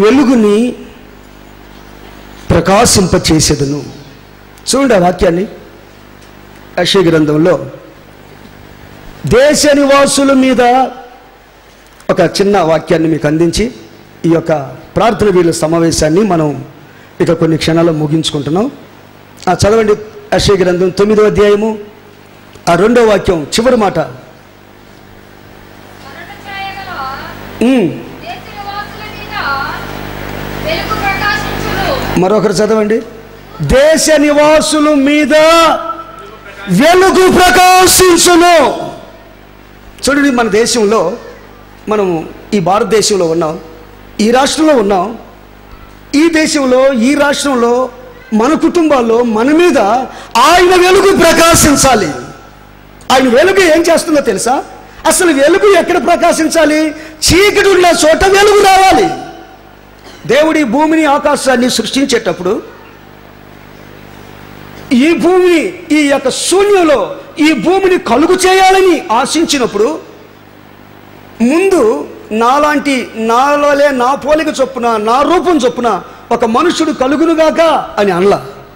వెలుగుని ప్రకాశింపచేసేదను చూడండి ఆ వాక్యాన్ని యశ గ్రంథంలో దేశ నివాసుల మీద ఒక చిన్న వాక్యాన్ని మీకు అందించి ఈ యొక్క ప్రార్థన వీళ్ళ సమావేశాన్ని మనం ఇక కొన్ని క్షణాల్లో ముగించుకుంటున్నాం ఆ చదవండి యశ గ్రంథం తొమ్మిదో అధ్యాయము ఆ రెండో వాక్యం చివరి మాట మరణ ఛాయగల ఉమ్, దేశ నివాసుల మీద వెలుగు ప్రకాశించును మరొకరు చదవండి దేశ నివాసుల మీద వెలుగు ప్రకాశించును చూడండి మన దేశంలో మనము ఈ భారతదేశంలో ఉన్నాం ఈ రాష్ట్రంలో ఉన్నాం ఈ దేశంలో ఈ రాష్ట్రంలో మన కుటుంబాల్లో మన మీద ఆయన వెలుగు ప్రకాశించాలి ఆయన వెలుగు ఏం చేస్తుందో తెలుసా అసలు వెలుగు ఎక్కడ ప్రకాశించాలి చీకటి ఉన్న చోట వెలుగు రావాలి దేవుడి భూమిని ఆకాశాన్ని సృష్టించేటప్పుడు ఈ భూమిని ఈ యొక్క శూన్యంలో ఈ భూమిని కలుగు చేయాలని ఆశించినప్పుడు ముందు నాలాంటి నాలోలే నా పోలిక చొప్పున నా రూపం చొప్పున ఒక మనుషుడు కలుగునుగాక అని అనలా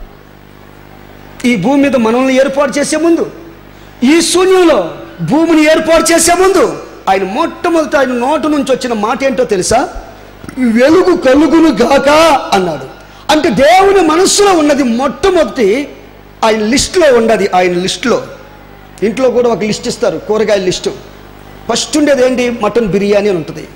ఈ భూమి మీద మనల్ని ఏర్పాటు చేసే ముందు ఈ శూన్యంలో భూమిని ఏర్పాటు చేసే ముందు ఆయన మొట్టమొదట ఆయన నోటు నుంచి వచ్చిన మాట ఏంటో తెలుసా వెలుగు కలుగును గాక అన్నాడు అంటే దేవుని మనస్సులో ఉన్నది మొట్టమొదటి ఆయన లిస్టులో ఉన్నది ఆయన లిస్టులో ఇంట్లో కూడా ఒక లిస్ట్ ఇస్తారు కూరగాయల లిస్టు ఫస్ట్ ఉండేది ఏంటి మటన్ బిర్యానీ అని ఉంటుంది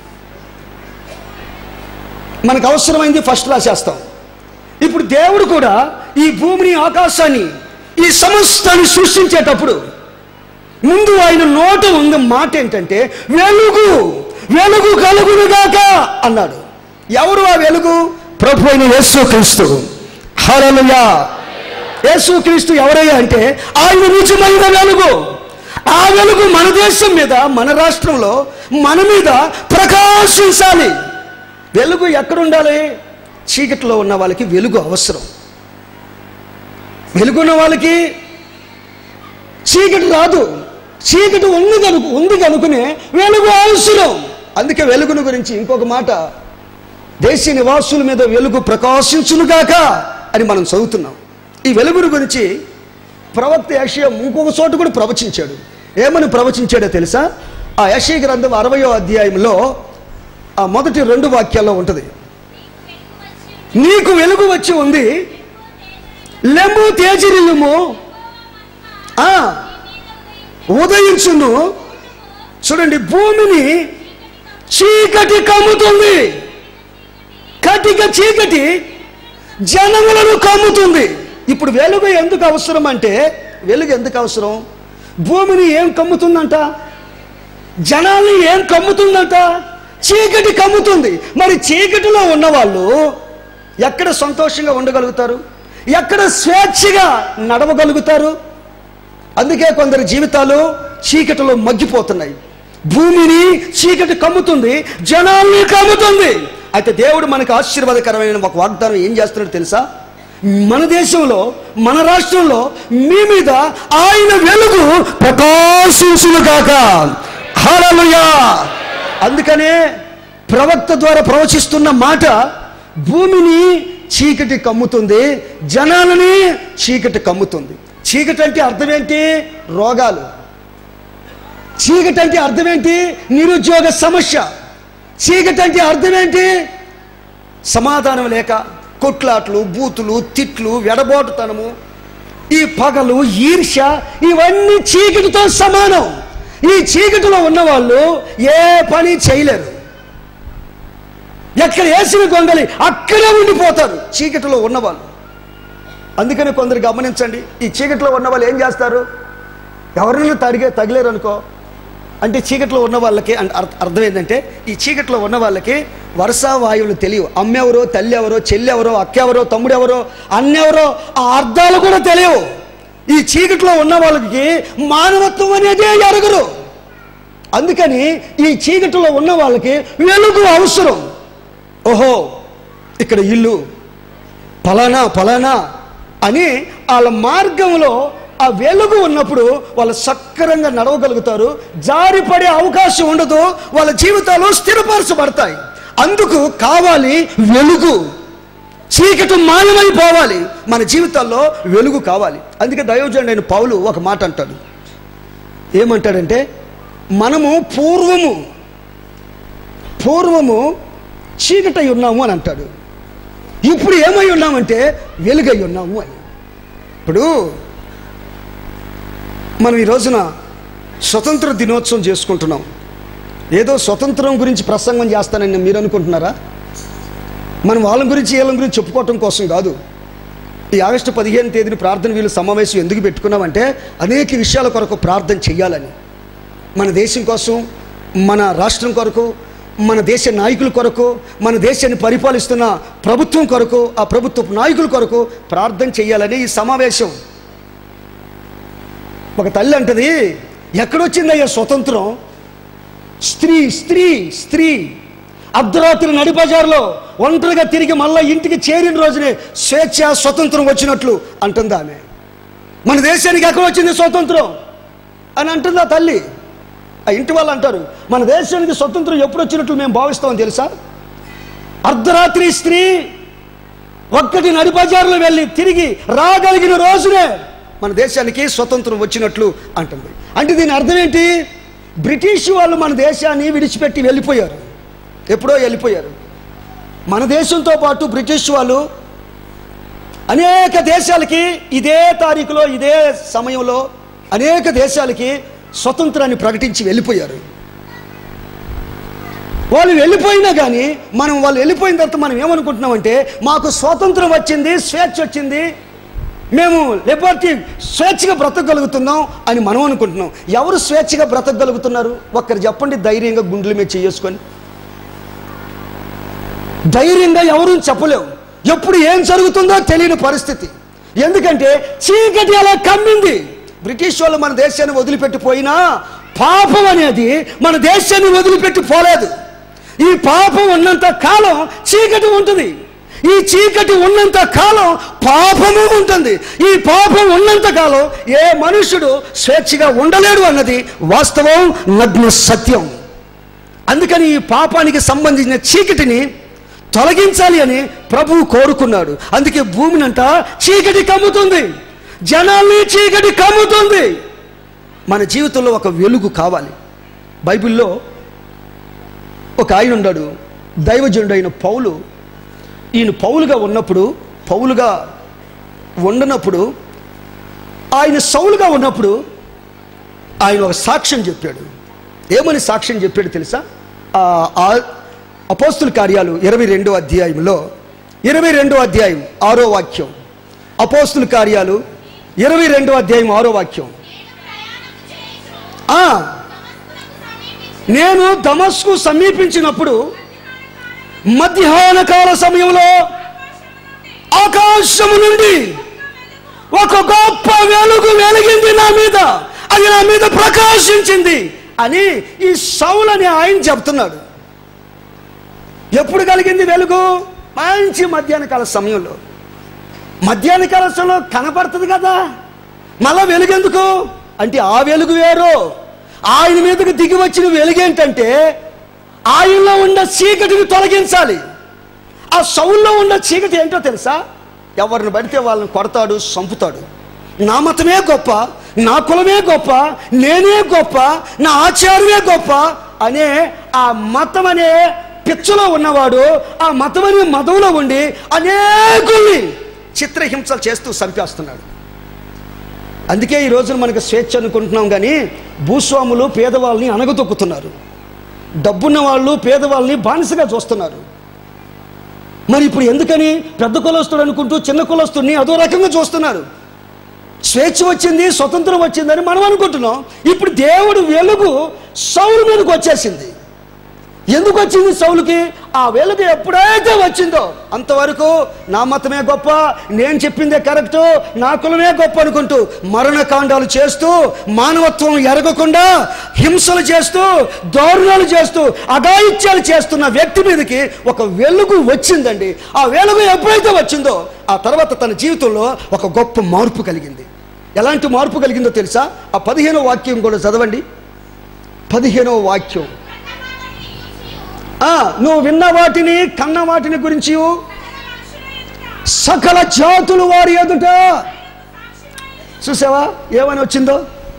మనకు అవసరమైంది ఫస్ట్ రాసేస్తాం ఇప్పుడు దేవుడు కూడా ఈ భూమిని ఆకాశాన్ని ఈ సమస్తాన్ని సృష్టించేటప్పుడు ముందు ఆయన నోట ఉంది మాట ఏంటంటే వెలుగు వెలుగు కలుగునుగాక అన్నాడు ఎవరు ఆ వెలుగు ప్రభు అయిన యేసు క్రీస్తు హరలుయా యేసు క్రీస్తు ఎవరయ్యా అంటే ఆయన నిజమైన వెలుగు ఆ వెలుగు మన దేశం మీద మన రాష్ట్రంలో మన మీద ప్రకాశించాలి వెలుగు ఎక్కడ ఉండాలి చీకటిలో ఉన్న వాళ్ళకి వెలుగు అవసరం వెలుగున్న వాళ్ళకి చీకటి రాదు చీకటి ఉంది కనుక ఉంది కనుకనే వెలుగు అవసరం అందుకే వెలుగును గురించి ఇంకొక మాట దేశ నివాసుల మీద వెలుగు ప్రకాశించునుగాక అని మనం చదువుతున్నాం ఈ వెలుగును గురించి ప్రవక్త యషయ ఇంకొక చోట కూడా ప్రవచించాడు ఏమని ప్రవచించాడో తెలుసా ఆ యషయ గ్రంథం అరవయో అధ్యాయంలో ఆ మొదటి రెండు వాక్యాల్లో ఉంటుంది నీకు వెలుగు వచ్చి ఉంది లెమ్ము తేజరిల్లుము ఆ, ఉదయించును చూడండి భూమిని చీకటి కమ్ముతుంది కటిక చీకటి జనములను కమ్ముతుంది ఇప్పుడు వెలుగు ఎందుకు అవసరం అంటే వెలుగు ఎందుకు అవసరం భూమిని ఏం కమ్ముతుందంట జనాల్ని ఏం కమ్ముతుందంట చీకటి కమ్ముతుంది మరి చీకటిలో ఉన్నవాళ్ళు ఎక్కడ సంతోషంగా ఉండగలుగుతారు ఎక్కడ స్వేచ్ఛగా నడవగలుగుతారు అందుకే కొందరి జీవితాలు చీకటిలో మగ్గిపోతున్నాయి భూమిని చీకటి కమ్ముతుంది జనాల్ని కమ్ముతుంది అయితే దేవుడు మనకు ఆశీర్వాదకరమైన ఒక వాగ్దానం ఏం చేస్తున్నాడు తెలుసా మన దేశంలో మన రాష్ట్రంలో మీ మీద ఆయన వెలుగు ప్రకాశించును కాక హల్లెలూయా అందుకనే ప్రవక్త ద్వారా ప్రవచిస్తున్న మాట భూమిని చీకటి కమ్ముతుంది జనాలని చీకటి కమ్ముతుంది చీకటి అంటే అర్థం ఏంటి రోగాలు చీకటి అంటే అర్థం ఏంటి నిరుద్యోగ సమస్య చీకటి అంటే అర్థం ఏంటి సమాధానం లేక కొట్లాట్లు బూతులు తిట్లు వెడబోటుతనము ఈ పగలు ఈర్ష్య ఇవన్నీ చీకటితో సమానం ఈ చీకటిలో ఉన్నవాళ్ళు ఏ పని చేయలేరు ఎక్కడ వేసిన గొంగలి అక్కడే ఉండిపోతారు చీకటిలో ఉన్నవాళ్ళు అందుకని కొందరు గమనించండి ఈ చీకటిలో ఉన్న వాళ్ళు ఏం చేస్తారు ఎవరైనా తడిగే తగిలేరు అనుకో అంటే చీకటిలో ఉన్న వాళ్ళకి అంటే అర్థ- అర్థం ఏంటంటే ఈ చీకటిలో ఉన్న వాళ్ళకి వరుస వాయువులు తెలియవు అమ్మెవరో తల్లి ఎవరో చెల్లి ఎవరో అక్కెవరో తమ్ముడు ఎవరో అన్నెవరో ఆ అర్థాలు కూడా తెలియవు ఈ చీకటిలో ఉన్న వాళ్ళకి మానవత్వం అనేదే ఎరగరు అందుకని ఈ చీకటిలో ఉన్న వాళ్ళకి వెలుగు అవసరం ఓహో ఇక్కడ ఇల్లు ఫలానా ఫలానా అని వాళ్ళ మార్గంలో ఆ వెలుగు ఉన్నప్పుడు వాళ్ళు సక్రంగా నడవగలుగుతారు జారిపడే అవకాశం ఉండదు వాళ్ళ జీవితాలు స్థిరపరచబడతాయి అందుకు కావాలి వెలుగు చీకటి మాయమైపోవాలి మన జీవితాల్లో వెలుగు కావాలి అందుకే దయోజనుడు అయిన పౌలు ఒక మాట అంటాడు ఏమంటాడంటే మనము పూర్వము పూర్వము చీకటై ఉన్నాము అని అంటాడు ఇప్పుడు ఏమై ఉన్నామంటే వెలుగై ఉన్నాము అని ఇప్పుడు మనం ఈ రోజున స్వతంత్ర దినోత్సవం చేసుకుంటున్నాం ఏదో స్వతంత్రం గురించి ప్రసంగం చేస్తానని మీరు అనుకుంటున్నారా మనం వాళ్ళ గురించి వీళ్ళ గురించి చెప్పుకోవటం కోసం కాదు ఈ ఆగస్టు పదిహేను తేదీని ప్రార్థన వీళ్ళు సమావేశం ఎందుకు పెట్టుకున్నామంటే అనేక విషయాల కొరకు ప్రార్థన చేయాలని మన దేశం కోసం మన రాష్ట్రం కొరకు మన దేశ నాయకుల కొరకు మన దేశాన్ని పరిపాలిస్తున్న ప్రభుత్వం కొరకు ఆ ప్రభుత్వ నాయకుల కొరకు ప్రార్థన చేయాలని ఈ సమావేశం ఒక తల్లి అంటది ఎక్కడొచ్చిందయ్యా స్వతంత్రం స్త్రీ స్త్రీ స్త్రీ అర్ధరాత్రి నడి బజార్లో ఒంటరిగా తిరిగి మళ్ళా ఇంటికి చేరిన రోజునే స్వేచ్ఛ స్వతంత్రం వచ్చినట్లు అంటుంది ఆమె మన దేశానికి ఎక్కడ వచ్చింది స్వతంత్రం అని అంటుంది ఆ తల్లి ఆ ఇంటి వాళ్ళు అంటారు మన దేశానికి స్వతంత్రం ఎప్పుడు వచ్చినట్లు మేము భావిస్తామని తెలుసా అర్ధరాత్రి స్త్రీ ఒక్కటి నడి బజార్లో వెళ్ళి తిరిగి రాగలిగిన రోజునే మన దేశానికి స్వతంత్రం వచ్చినట్లు అంటుంది అంటే దీని అర్థం ఏంటి బ్రిటిష్ వాళ్ళు మన దేశాన్ని విడిచిపెట్టి వెళ్ళిపోయారు ఎప్పుడో వెళ్ళిపోయారు మన దేశంతో పాటు బ్రిటిష్ వాళ్ళు అనేక దేశాలకి ఇదే తారీఖులో ఇదే సమయంలో అనేక దేశాలకి స్వతంత్రాన్ని ప్రకటించి వెళ్ళిపోయారు వాళ్ళు వెళ్ళిపోయినా కానీ మనం వాళ్ళు వెళ్ళిపోయిన తర్వాత మనం ఏమనుకుంటున్నామంటే మాకు స్వాతంత్రం వచ్చింది స్వేచ్ఛ వచ్చింది మేము లిబర్టీ స్వేచ్ఛగా బ్రతకగలుగుతున్నాం అని మనం అనుకుంటున్నాం ఎవరు స్వేచ్ఛగా బ్రతకగలుగుతున్నారు ఒక్కరు చెప్పండి ధైర్యంగా గుండెల మీద చేసుకొని ధైర్యంగా ఎవరు చెప్పలేవు ఎప్పుడు ఏం జరుగుతుందో తెలియని పరిస్థితి ఎందుకంటే చీకటి అలా కమ్మింది బ్రిటిష్ వాళ్ళు మన దేశాన్ని వదిలిపెట్టిపోయినా పాపం అనేది మన దేశాన్ని వదిలిపెట్టి పోలేదు ఈ పాపం ఉన్నంత కాలం చీకటి ఉంటుంది ఈ చీకటి ఉన్నంత కాలం పాపము ఉంటుంది ఈ పాపం ఉన్నంత కాలం ఏ మనుషుడు స్వేచ్ఛగా ఉండలేడు అన్నది వాస్తవం నగ్న సత్యం అందుకని ఈ పాపానికి సంబంధించిన చీకటిని తొలగించాలి అని ప్రభువు కోరుకున్నాడు అందుకే భూమినంట చీకటి కమ్ముతుంది జనాల్ని చీకటి కమ్ముతుంది మన జీవితంలో ఒక వెలుగు కావాలి బైబిల్లో ఒక ఆయన ఉన్నాడు దైవజనుడు అయిన పౌలు ఈయన పౌలుగా ఉన్నప్పుడు పౌలుగా ఉండనప్పుడు ఆయన సౌలుగా ఉన్నప్పుడు ఆయన ఒక సాక్ష్యం చెప్పాడు ఏమని సాక్ష్యం చెప్పాడు తెలుసా ఆ ఆ- అపోస్తుల కార్యాలు ఇరవై రెండో అధ్యాయంలో ఇరవై రెండో అధ్యాయం ఆరో వాక్యం అపోస్తుల కార్యాలు ఇరవై రెండో అధ్యాయం ఆరో వాక్యం ఆ, నేను దమస్కు సమీపించినప్పుడు మధ్యాహ్న కాల సమయంలో ఆకాశము నుండి ఒక గొప్ప వెలుగు వెలిగింది నా మీద అది నా మీద ప్రకాశించింది అని ఈ సౌలని ఆయన చెప్తున్నాడు ఎప్పుడు కలిగింది వెలుగు మంచి మధ్యాహ్న కాల సమయంలో మధ్యాహ్న కాల సమయంలో కనపడుతుంది కదా మళ్ళా వెలుగెందుకు అంటే ఆ వెలుగు వేరు ఆయన మీదకి దిగి వచ్చిన వెలుగు ఏంటంటే ఆయనలో ఉన్న చీకటిని తొలగించాలి ఆ సౌల్లో ఉన్న చీకటి ఏంటో తెలుసా ఎవరిని పడితే వాళ్ళని కొడతాడు చంపుతాడు నా మతమే గొప్ప నా కులమే గొప్ప నేనే గొప్ప నా ఆచారమే గొప్ప అనే ఆ మతం అనే పిచ్చలో ఉన్నవాడు ఆ మతం అనే మతంలో ఉండి అనేకుల్ని చిత్రహింసలు చేస్తూ చంపేస్తున్నాడు అందుకే ఈ రోజున మనకు స్వేచ్ఛ అనుకుంటున్నాం కానీ భూస్వాములు పేదవాళ్ళని అణగదొక్కుతున్నారు డబ్బున్న వాళ్ళు పేదవాళ్ళని బానిసగా చూస్తున్నారు మరి ఇప్పుడు ఎందుకని పెద్ద కులస్తుడు అనుకుంటూ చిన్న కులస్తుడిని అదో రకంగా చూస్తున్నారు స్వేచ్ఛ వచ్చింది స్వతంత్రం వచ్చిందని మనం అనుకుంటున్నాం ఇప్పుడు దేవుడు వెలుగు సౌలు మీదకి వచ్చేసింది ఎందుకు వచ్చింది సౌలుకి ఆ వెలుగు ఎప్పుడైతే వచ్చిందో అంతవరకు నా మతమే గొప్ప నేను చెప్పిందే కరెక్ట్ నా కులమే గొప్ప అనుకుంటూ మరణకాండాలు చేస్తూ మానవత్వం ఎరగకుండా హింసలు చేస్తూ దారుణాలు చేస్తూ అఘాయిత్యాలు చేస్తున్న వ్యక్తి మీదకి ఒక వెలుగు వచ్చిందండి ఆ వెలుగు ఎప్పుడైతే వచ్చిందో ఆ తర్వాత తన జీవితంలో ఒక గొప్ప మార్పు కలిగింది ఎలాంటి మార్పు కలిగిందో తెలుసా ఆ పదిహేనో వాక్యం కూడా చదవండి పదిహేనో వాక్యం ఆ, నువ్వు విన్న వాటిని కన్న వాటిని గురించి సకల జాతులు వారి ఎదుట చూసావా ఏమని వచ్చిందో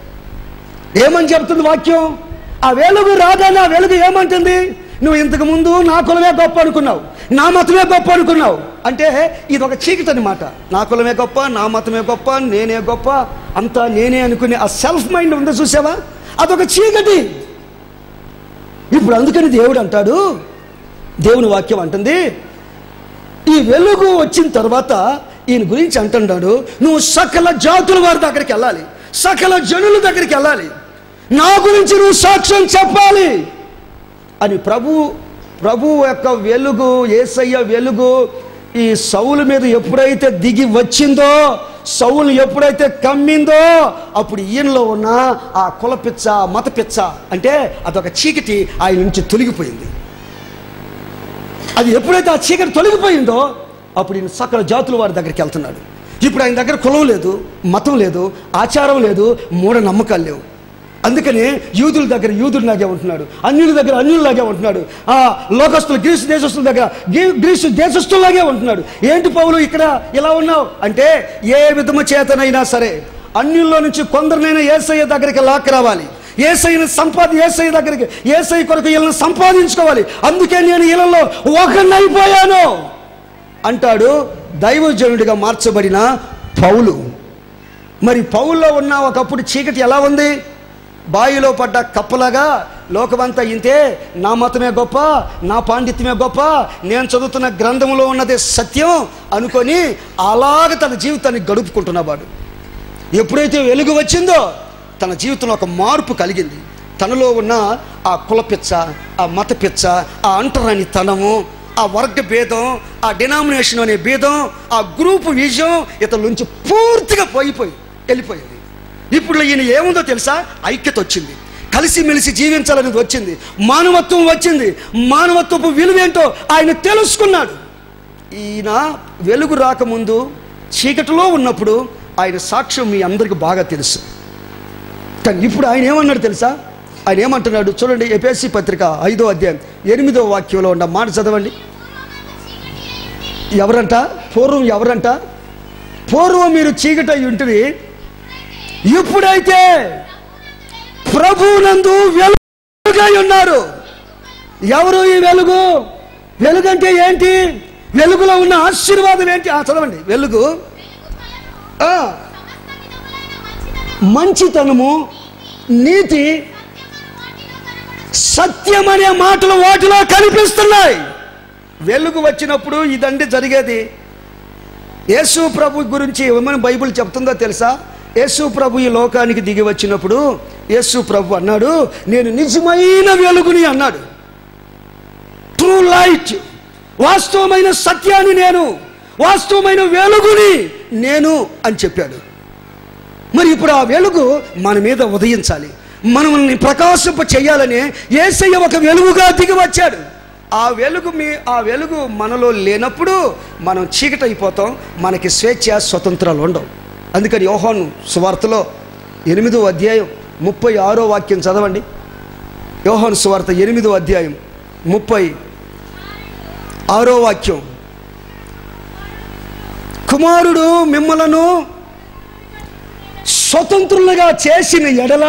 ఏమని చెప్తుంది వాక్యం ఆ వెలుగు రాగానే ఆ వెలుగు ఏమంటుంది నువ్వు ఇంతకు ముందు నా కులమే గొప్ప అనుకున్నావు నా మతమే గొప్ప అనుకున్నావు అంటే ఇది ఒక చీకటి అనమాట నా కులమే గొప్ప నా మతమే గొప్ప నేనే గొప్ప అంతా నేనే అనుకునే ఆ సెల్ఫ్ మైండ్ ఉందో చూసావా అదొక చీకటి ఇప్పుడు అందుకని దేవుడు అంటాడు దేవుని వాక్యం అంటుంది ఈ వెలుగు వచ్చిన తర్వాత ఈయన గురించి అంటున్నాడు నువ్వు సకల జాతుల వారి దగ్గరికి వెళ్ళాలి సకల జనుల దగ్గరికి వెళ్ళాలి నా గురించి నువ్వు సాక్ష్యం చెప్పాలి అని ప్రభు ప్రభు యొక్క వెలుగు ఏసయ్య వెలుగు ఈ సౌలు మీద ఎప్పుడైతే దిగి వచ్చిందో సౌలు ఎప్పుడైతే కమ్మిందో అప్పుడు ఈయనలో ఉన్న ఆ కుల పిచ్చ మత పిచ్చ అంటే అదొక చీకటి ఆయన నుంచి తొలగిపోయింది అది ఎప్పుడైతే ఆ చీకటి తొలగిపోయిందో అప్పుడు ఈయన సకల జాతుల వారి దగ్గరికి వెళ్తున్నాడు ఇప్పుడు ఆయన దగ్గర కులం లేదు మతం లేదు ఆచారం లేదు మూఢ నమ్మకాలు లేవు అందుకని యూదుల దగ్గర యూదుల్లాగే ఉంటున్నాడు అన్యుల దగ్గర అన్యుల్లాగే ఉంటున్నాడు ఆ లోకస్తులు గ్రీసు దేశస్తుల దగ్గర గ్రీ- గ్రీసు దేశస్తుల్లాగే ఉంటున్నాడు ఏంటి పౌలు ఇక్కడ ఇలా ఉన్నావు అంటే ఏ విధము చేతనైనా సరే అన్యుల్లో నుంచి కొందరినైనా ఏసయ్య దగ్గరికి లాక్ రావాలి ఏసైని సంపాది ఏసై దగ్గరికి ఏసై కొరకు వీళ్ళని సంపాదించుకోవాలి అందుకే నేను వీళ్ళలో ఒకనైపోయాను అంటాడు దైవజనుడిగా మార్చబడిన పౌలు మరి పౌల్లో ఉన్న ఒకప్పుడు చీకటి ఎలా ఉంది బావిలో పడ్డ కప్పలాగా లోకమంతా ఇంతే నా మతమే గొప్ప నా పాండిత్యమే గొప్ప నేను చదువుతున్న గ్రంథంలో ఉన్నదే సత్యం అనుకొని అలాగ తన జీవితాన్ని గడుపుకుంటున్నవాడు ఎప్పుడైతే వెలుగు వచ్చిందో తన జీవితంలో ఒక మార్పు కలిగింది తనలో ఉన్న ఆ కుల పిచ్చ ఆ మత పిచ్చ ఆ అంటరాని తనము ఆ వర్గ భేదం ఆ డినామినేషన్ అనే భేదం ఆ గ్రూప్ విజయం ఇతని నుంచి పూర్తిగా పోయిపోయి వెళ్ళిపోయింది ఇప్పుడు ఈయన ఏముందో తెలుసా ఐక్యత వచ్చింది కలిసిమెలిసి జీవించాలనేది వచ్చింది మానవత్వం వచ్చింది మానవత్వపు విలువేంటో ఆయన తెలుసుకున్నాడు ఈయన వెలుగు రాకముందు చీకటిలో ఉన్నప్పుడు ఆయన సాక్ష్యం మీ అందరికి బాగా తెలుసు కానీ ఇప్పుడు ఆయన ఏమన్నాడు తెలుసా ఆయన ఏమంటున్నాడు చూడండి ఎపిఎస్సి పత్రిక ఐదో అధ్యాయం ఎనిమిదో వాక్యంలో ఉన్న మాట చదవండి ఎవరంట పూర్వం ఎవరంట పూర్వం మీరు చీకటి అయి ఉంటుంది ఇప్పుడైతే ప్రభునందు వెలుగుగా ఉన్నారు ఎవరు ఈ వెలుగు వెలుగు అంటే ఏంటి వెలుగులో ఉన్న ఆశీర్వాదం ఏంటి ఆ, చదవండి వెలుగు ఆ, మంచితనము నీతి సత్యం అనే మాటలు వాటిలో కనిపిస్తున్నాయి వెలుగు వచ్చినప్పుడు ఇదండి జరిగేది యేసు ప్రభు గురించి ఏమని బైబిల్ చెప్తుందో తెలుసా యేసు ప్రభు ఈ లోకానికి దిగి వచ్చినప్పుడు యేసు ప్రభు అన్నాడు నేను నిజమైన వెలుగుని అన్నాడు ట్రూ లైట్ వాస్తవమైన సత్యాన్ని నేను వాస్తవమైన వెలుగుని నేను అని చెప్పాడు మరి ఇప్పుడు ఆ వెలుగు మన మీద ఉదయించాలి మనల్ని ప్రకాశింప చేయాలని ఏసయ్య ఒక వెలుగుగా దిగి వచ్చాడు ఆ వెలుగు మీ ఆ వెలుగు మనలో లేనప్పుడు మనం చీకటి అయిపోతాం మనకి స్వేచ్ఛ స్వతంత్రాలు ఉండవు అందుకని యోహాను సువార్తలో ఎనిమిదో అధ్యాయం ముప్పై ఆరో వాక్యం చదవండి యోహాను సువార్త ఎనిమిదో అధ్యాయం ముప్పై ఆరో వాక్యం కుమారుడు మిమ్మలను స్వతంత్రులుగా చేసిన ఎడల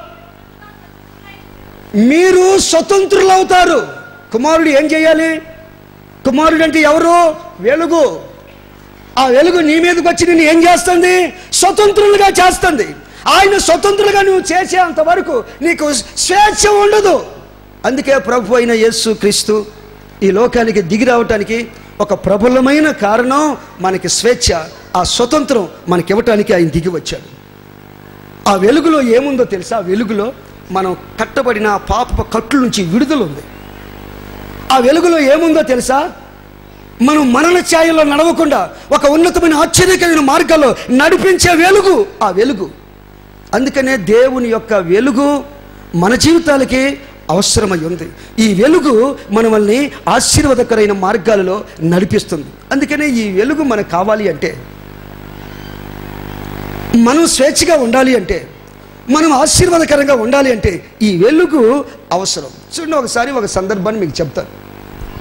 మీరు స్వతంత్రులవుతారు కుమారుడు ఏం చేయాలి కుమారుడు అంటే ఎవరు వెలుగు ఆ వెలుగు నీ మీదకి వచ్చి నేను ఏం చేస్తుంది స్వతంత్రులుగా చేస్తుంది ఆయన స్వతంత్రులుగా నువ్వు చేసేంత వరకు నీకు స్వేచ్ఛ ఉండదు అందుకే ప్రభు అయిన యేసు క్రీస్తు ఈ లోకానికి దిగి రావటానికి ఒక ప్రబలమైన కారణం మనకి స్వేచ్ఛ ఆ స్వతంత్రం మనకి ఇవ్వటానికి ఆయన దిగి వచ్చాడు ఆ వెలుగులో ఏముందో తెలుసా ఆ వెలుగులో మనం కట్టబడిన ఆ పాప కట్ల నుంచి విడుదల ఉంది ఆ వెలుగులో ఏముందో తెలుసా మనం మరణ ఛాయలో నడవకుండా ఒక ఉన్నతమైన ఆశ్చర్యకరమైన మార్గాల్లో నడిపించే వెలుగు ఆ వెలుగు అందుకనే దేవుని యొక్క వెలుగు మన జీవితాలకి అవసరమై ఉంది ఈ వెలుగు మనల్ని ఆశీర్వాదకరైన మార్గాలలో నడిపిస్తుంది అందుకనే ఈ వెలుగు మనకు కావాలి అంటే మనం స్వేచ్ఛగా ఉండాలి అంటే మనం ఆశీర్వాదకరంగా ఉండాలి అంటే ఈ వెలుగు అవసరం చూడండి ఒకసారి ఒక సందర్భాన్ని మీకు చెప్తాను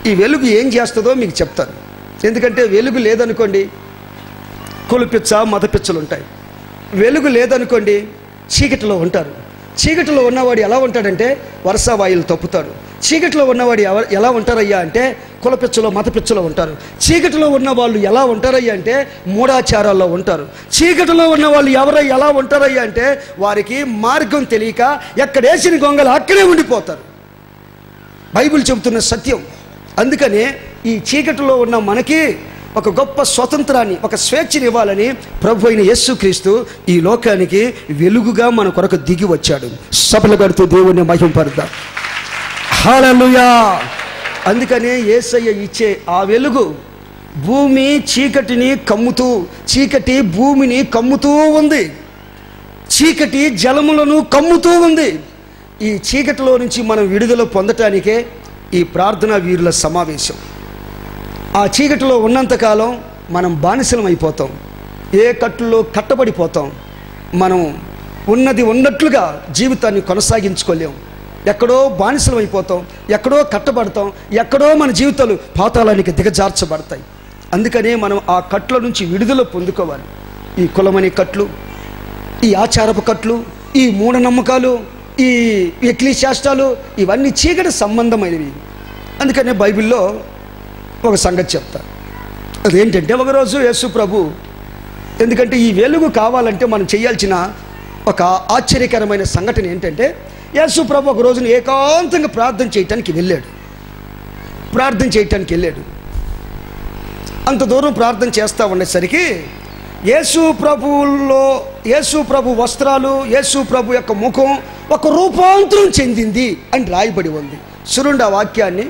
ఈ వెలుగు ఏం చేస్తుందో మీకు చెప్తాను ఎందుకంటే వెలుగు లేదనుకోండి కొలుపిచ్చ మతపిచ్చలు ఉంటాయి వెలుగు లేదనుకోండి చీకటిలో ఉంటారు చీకటిలో ఉన్నవాడు ఎలా ఉంటాడంటే వరుస వాయులు తప్పుతాడు చీకటిలో ఉన్నవాడు ఎవ ఎలా ఉంటారయ్యా అంటే కులపిచ్చలో మతపిచ్చలో ఉంటారు చీకటిలో ఉన్న వాళ్ళు ఎలా ఉంటారయ్యా అంటే మూఢాచారాల్లో ఉంటారు చీకటిలో ఉన్న వాళ్ళు ఎవరై ఎలా ఉంటారయ్యా అంటే వారికి మార్గం తెలియక ఎక్కడేసిన గొంగలు అక్కడే ఉండిపోతారు బైబిల్ చెబుతున్న సత్యం అందుకనే ఈ చీకటిలో ఉన్న మనకి ఒక గొప్ప స్వతంత్రాన్ని ఒక స్వేచ్ఛని ఇవ్వాలని ప్రభు అయిన యేసుక్రీస్తు ఈ లోకానికి వెలుగుగా మన కొరకు దిగి వచ్చాడు సభలు కడుతూ దేవుణ్ణి మహింపడదాం హల్లెలూయా అందుకనే యేసయ్య ఇచ్చే ఆ వెలుగు భూమి చీకటిని కమ్ముతూ చీకటి భూమిని కమ్ముతూ ఉంది చీకటి జలములను కమ్ముతూ ఉంది ఈ చీకటిలో నుంచి మనం విడుదల పొందటానికే ఈ ప్రార్థనా వీరుల సమావేశం ఆ చీకటిలో ఉన్నంతకాలం మనం బానిసలం అయిపోతాం ఏ కట్టులో కట్టబడిపోతాం మనం ఉన్నది ఉన్నట్లుగా జీవితాన్ని కొనసాగించుకోలేం ఎక్కడో బానిసలం అయిపోతాం ఎక్కడో కట్టబడతాం ఎక్కడో మన జీవితాలు పాతాళానికి దిగజార్చబడతాయి అందుకనే మనం ఆ కట్ల నుంచి విడుదల పొందుకోవాలి ఈ కులమని కట్లు ఈ ఆచారపు కట్లు ఈ మూఢనమ్మకాలు ఈ ఎక్లీ శాస్త్రాలు ఇవన్నీ చీకటి సంబంధమైనవి అందుకనే బైబిల్లో ఒక సంగతి చెప్తా అదేంటంటే ఒకరోజు యేసు ప్రభు ఎందుకంటే ఈ వెలుగు కావాలంటే మనం చేయాల్సిన ఒక ఆశ్చర్యకరమైన సంఘటన ఏంటంటే యేసు ప్రభు ఒక రోజున ఏకాంతంగా ప్రార్థన చేయటానికి వెళ్ళాడు ప్రార్థన చేయటానికి వెళ్ళాడు అంత దూరం ప్రార్థన చేస్తూ ఉండేసరికి యేసు ప్రభువుల్లో యేసు ప్రభు వస్త్రాలు యేసు ప్రభు యొక్క ముఖం ఒక రూపాంతరం చెందింది అని రాయబడి ఉంది సురుండ వాక్యాన్ని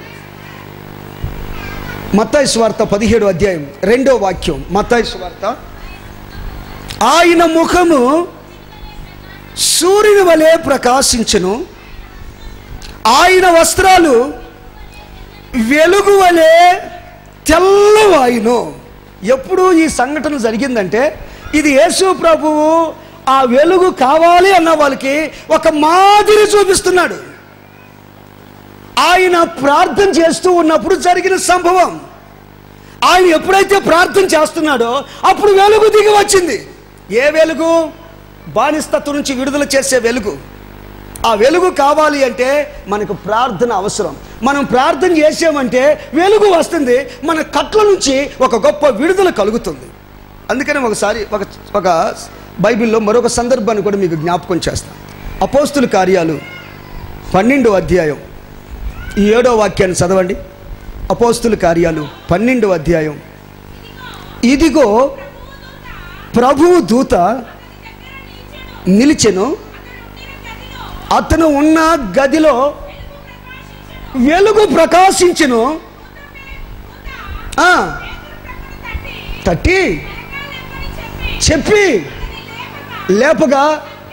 మత్తాయి స్వార్త పదిహేడు అధ్యాయం రెండో వాక్యం మత్తాయి స్వార్త ఆయన ముఖము సూర్యుని వలె ప్రకాశించును ఆయన వస్త్రాలు వెలుగు వలె తెల్లవాయును ఎప్పుడు ఈ సంఘటన జరిగిందంటే ఇది యేసు ప్రభువు ఆ వెలుగు కావాలి అన్న వాళ్ళకి ఒక మాదిరి చూపిస్తున్నాడు ఆయన ప్రార్థన చేస్తూ ఉన్నప్పుడు జరిగిన సంభవం ఆయన ఎప్పుడైతే ప్రార్థన చేస్తున్నాడో అప్పుడు వెలుగు దిగి వచ్చింది ఏ వెలుగు బానిస్తత్వం నుంచి విడుదల చేసే వెలుగు ఆ వెలుగు కావాలి అంటే మనకు ప్రార్థన అవసరం మనం ప్రార్థన చేసామంటే వెలుగు వస్తుంది మన కట్ల నుంచి ఒక గొప్ప విడుదల కలుగుతుంది అందుకని ఒకసారి ఒక ఒక బైబిల్లో మరొక సందర్భాన్ని కూడా మీకు జ్ఞాపకం చేస్తాను అపోస్తుల కార్యాలు పన్నెండో అధ్యాయం ఈ ఏడో వాక్యాన్ని చదవండి అపోస్తుల కార్యాలు పన్నెండో అధ్యాయం ఇదిగో ప్రభువు దూత నిలిచెను అతను ఉన్న గదిలో వెలుగు ప్రకాశించును ఆ, తట్టి చెప్పి లేపగా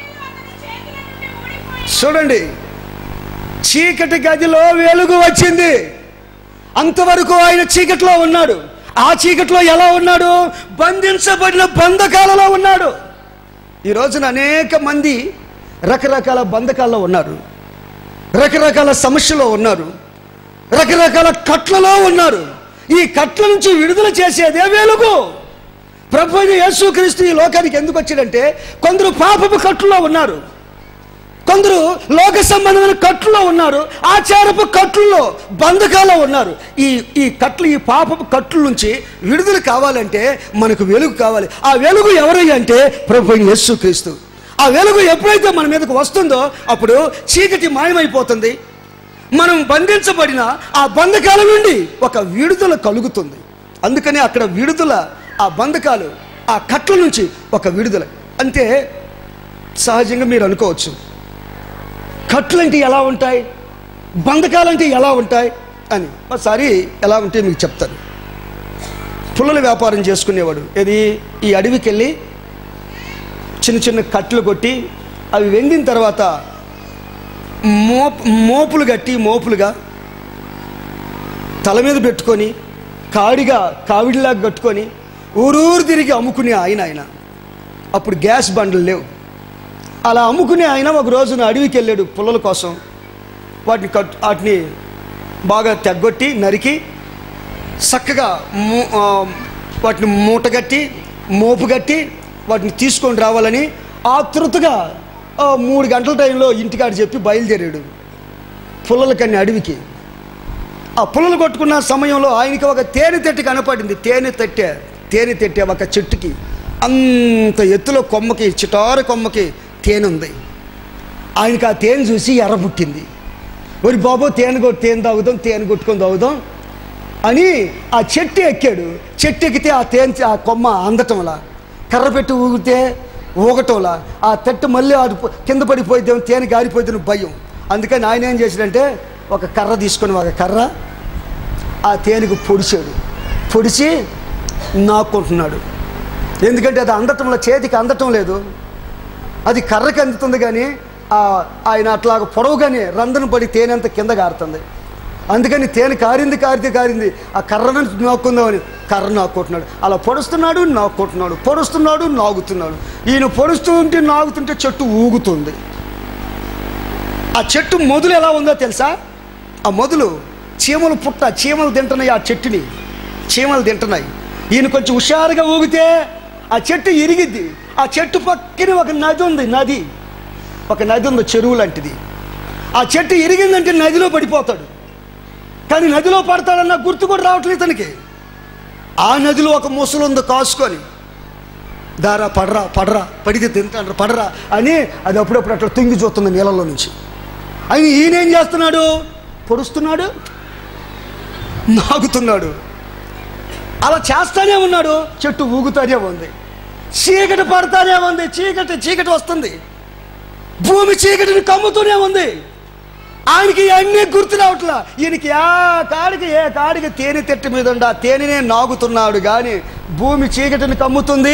చూడండి చీకటి గదిలో వెలుగు వచ్చింది అంతవరకు ఆయన చీకటిలో ఉన్నాడు ఆ చీకటిలో ఎలా ఉన్నాడు బంధించబడిన బంధకాలలో ఉన్నాడు ఈ రోజున అనేక మంది రకరకాల బంధకాల్లో ఉన్నారు రకరకాల సమస్యలో ఉన్నారు రకరకాల కట్లలో ఉన్నారు ఈ కట్ల నుంచి విడుదల చేసేదే వెలుగు ప్రభు అయిన యేసుక్రీస్తు ఈ లోకానికి ఎందుకు వచ్చాడంటే కొందరు పాపపు కట్టులో ఉన్నారు కొందరు లోక సంబంధమైన కట్టులో ఉన్నారు ఆచారపు కట్టుల్లో బంధకాల్లో ఉన్నారు ఈ ఈ కట్లు ఈ పాపపు కట్ల నుంచి విడుదల కావాలంటే మనకు వెలుగు కావాలి ఆ వెలుగు ఎవరయ్య అంటే ప్రభు అయిన యేసుక్రీస్తు ఆ వెలుగు ఎప్పుడైతే మన మీదకు వస్తుందో అప్పుడు చీకటి మాయమైపోతుంది మనం బంధించబడిన ఆ బంధకాల నుండి ఒక విడుదల కలుగుతుంది అందుకనే అక్కడ విడుదల ఆ బంధకాలు ఆ కట్ల నుంచి ఒక విడుదల అంటే సహజంగా మీరు అనుకోవచ్చు కట్లంటే ఎలా ఉంటాయి బంధకాలంటే ఎలా ఉంటాయి అని ఒకసారి ఎలా ఉంటే మీకు చెప్తాను పుల్లల వ్యాపారం చేసుకునేవాడు ఇది ఈ అడవికి వెళ్ళి చిన్న చిన్న కట్లు కొట్టి అవి వెండిన తర్వాత మోప్ మోపులు కట్టి మోపులుగా తల మీద పెట్టుకొని కాడిగా కావిడిలాగా కట్టుకొని ఊరూరు తిరిగి అమ్ముకునే ఆయన ఆయన అప్పుడు గ్యాస్ బండ్లు లేవు అలా అమ్ముకునే ఆయన ఒక రోజున అడవికి వెళ్ళాడు పుల్లల కోసం వాటిని కట్ వాటిని బాగా తెగ్గొట్టి నరికి చక్కగా మూ- ఆ, వాటిని మూటగట్టి మోపు కట్టి వాటిని తీసుకొని రావాలని ఆతృతగా ఆ, మూడు గంటల టైంలో ఇంటికాడ చెప్పి బయలుదేరాడు పుల్లల కన్ని అడవికి ఆ పుల్లలు కొట్టుకున్న సమయంలో ఆయనకి ఒక తేనె తట్టి కనపడింది తేనె తట్టె తేనె తట్టె ఒక చెట్టుకి అంత ఎత్తులో కొమ్మకి చిటారు కొమ్మకి తేనె ఉంది ఆయనకి ఆ తేనె చూసి ఎర్ర పుట్టింది ఒరి బాబు తేనె కొట్టి తేనె తాగుదాం తేనె కొట్టుకొని తాగుదాం అని ఆ చెట్టు ఎక్కాడు చెట్టు ఎక్కితే ఆ తేనె ఆ కొమ్మ అందటంలా కర్ర పెట్టి ఊగితే ఊగటంలా ఆ తట్టు మళ్ళీ అది పో- కింద పడిపోయితే తేనె గారిపోతే భయం అందుకని ఆయన ఏం చేశాడంటే ఒక కర్ర తీసుకొని ఒక కర్ర ఆ తేనెకు పొడిచాడు పొడిచి నాక్కుంటున్నాడు ఎందుకంటే అది అందటంలో చేతికి అందటం లేదు అది కర్రకి అందుతుంది కానీ ఆ ఆయన అట్లా పొడవుగానే రంధ్రం పడి తేనె అంత కింద కారుతుంది అందుకని తేనె కారింది కారితే కారింది ఆ కర్రను నాక్కుందామని కర్ర నాక్కుంటున్నాడు అలా పొడుస్తున్నాడు నాక్కుంటున్నాడు పొడుస్తున్నాడు నాగుతున్నాడు ఈయన పొడుస్తూ ఉంటే నాగుతుంటే చెట్టు ఊగుతుంది ఆ చెట్టు మొదలు ఎలా ఉందో తెలుసా ఆ మొదలు చీమలు పుట్ట చీమలు తింటున్నాయి ఆ చెట్టుని చీమలు తింటున్నాయి ఈయన కొంచెం హుషారుగా ఊగితే ఆ చెట్టు ఇరిగిద్ది ఆ చెట్టు పక్కన ఒక నది ఉంది నది ఒక నది ఉంది చెరువు లాంటిది ఆ చెట్టు ఇరిగిందంటే నదిలో పడిపోతాడు కానీ నదిలో పడతాడన్న గుర్తు కూడా రావట్లేదు ఇతనికి ఆ నదిలో ఒక ముసలు ఉంది కాసుకొని దారా పడరా పడరా పడితే తింటాడు పడరా అని అది అప్పుడప్పుడు అట్లా తుంగి చూస్తుంది నీళ్ళలో నుంచి ఆయన ఈయన ఏం చేస్తున్నాడు పొడుస్తున్నాడు నాగుతున్నాడు అలా చేస్తానే ఉన్నాడు చెట్టు ఊగుతానే ఉంది చీకటి పడతానే ఉంది చీకటి చీకటి వస్తుంది భూమి చీకటిని కమ్ముతూనే ఉంది ఆయనకి అన్నీ గుర్తు రావట్లా ఈయనకి ఆ కాడికి ఏ కాడికి తేనె తెట్టు మీద ఉండ ఆ తేనెనే నాగుతున్నాడు కానీ భూమి చీకటిని కమ్ముతుంది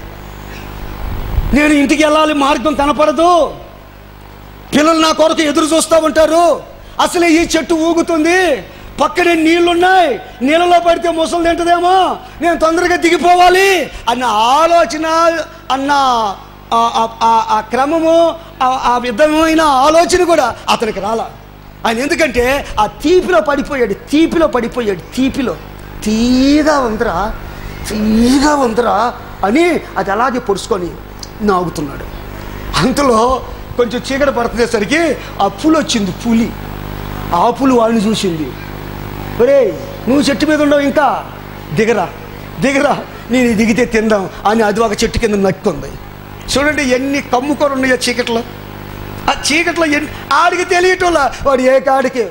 నేను ఇంటికి వెళ్ళాలి మార్గం కనపడదు పిల్లలు నా కొరకు ఎదురు చూస్తూ ఉంటారు అసలే ఈ చెట్టు ఊగుతుంది పక్కనే నీళ్లున్నాయి నీళ్ళలో పడితే ముసలు తింటదేమో నేను తొందరగా దిగిపోవాలి అన్న ఆలోచన అన్న ఆ- ఆ- ఆ- ఆ క్రమము ఆ- ఆ విధమైన ఆలోచన కూడా అతనికి రాలా ఆయన ఎందుకంటే ఆ తీపిలో పడిపోయాడు తీపిలో పడిపోయాడు తీపిలో తీగా ఉందిరా తీగా ఉందిరా అని అది అలాగే పొడుచుకొని నాగుతున్నాడు అంతలో కొంచెం చీకటి పడుతుందేసరికి ఆ పులి వచ్చింది పులి ఆ పులి వాళ్ళని చూసింది ఒరే నువ్వు చెట్టు మీద ఉండవు ఇంకా దిగరా దిగరా నేను దిగితే తిందాం అని అది ఒక చెట్టు కింద నక్కుంది చూడండి ఎన్ని కమ్ముకొని ఉన్నాయో చీకట్లో ఆ చీకట్లో ఎన్ని ఆడికి తెలియటంలా వాడు ఏ కాడికి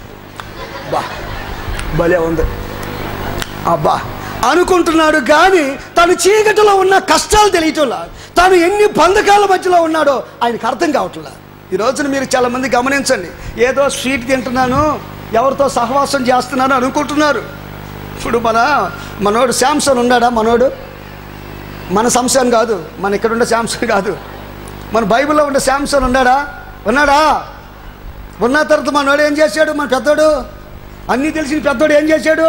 బా భలే ఉంది అబ్బా అనుకుంటున్నాడు కానీ తను చీకటిలో ఉన్న కష్టాలు తెలియటంలా తాను ఎన్ని బంధకాల మధ్యలో ఉన్నాడో ఆయనకు అర్థం కావట్లా ఈ రోజున మీరు చాలా మంది గమనించండి ఏదో స్వీట్ తింటున్నాను ఎవరితో సహవాసం చేస్తున్నాను అనుకుంటున్నారు ఇప్పుడు మన మనోడు శాంసన్ ఉన్నాడా మనోడు మన సంశయం కాదు మన ఇక్కడ ఉండే శాంసన్ కాదు మన బైబిల్లో ఉండే శాంసన్ ఉన్నాడా ఉన్నాడా ఉన్న తర్వాత మనోడు ఏం చేశాడు మన పెద్దోడు అన్నీ తెలిసిన పెద్దోడు ఏం చేశాడు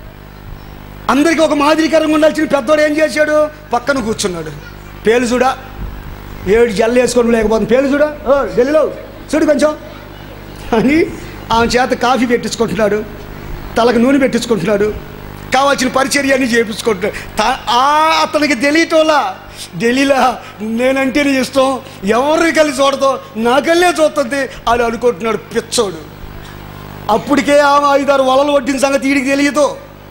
అందరికీ ఒక మాదిరికరంగా ఉండాల్సిన పెద్దోడు ఏం చేశాడు పక్కన కూర్చున్నాడు పేలు చూడా ఏడు జల్లు వేసుకొని లేకపోతే పేలు చూడా ఓ ఢిల్లీలో చూడు కొంచెం అని ఆమె చేత కాఫీ పెట్టించుకుంటున్నాడు తలకు నూనె పెట్టించుకుంటున్నాడు కావాల్సిన పరిచర్య అని చేపించుకుంటున్నాడు తా- ఆ అతనికి తెలియటోలా ఢిల్లీలో నేనంటే నీ ఇష్టం ఎవరిని కలిసి చూడదు నాకల్లే చూస్తుంది అని అనుకుంటున్నాడు పిచ్చోడు అప్పటికే ఆమె ఐదారు వలలు వడ్డిన సంగతి వీడికి తెలియదు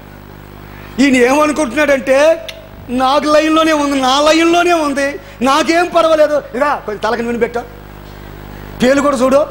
ఈయన ఏమనుకుంటున్నాడంటే నాకు లైన్లోనే ఉంది నా లైన్లోనే ఉంది నాకేం పర్వాలేదు ఇరా కొంచెం తలకి నూనె పెట్టా పేలు కూడా చూడు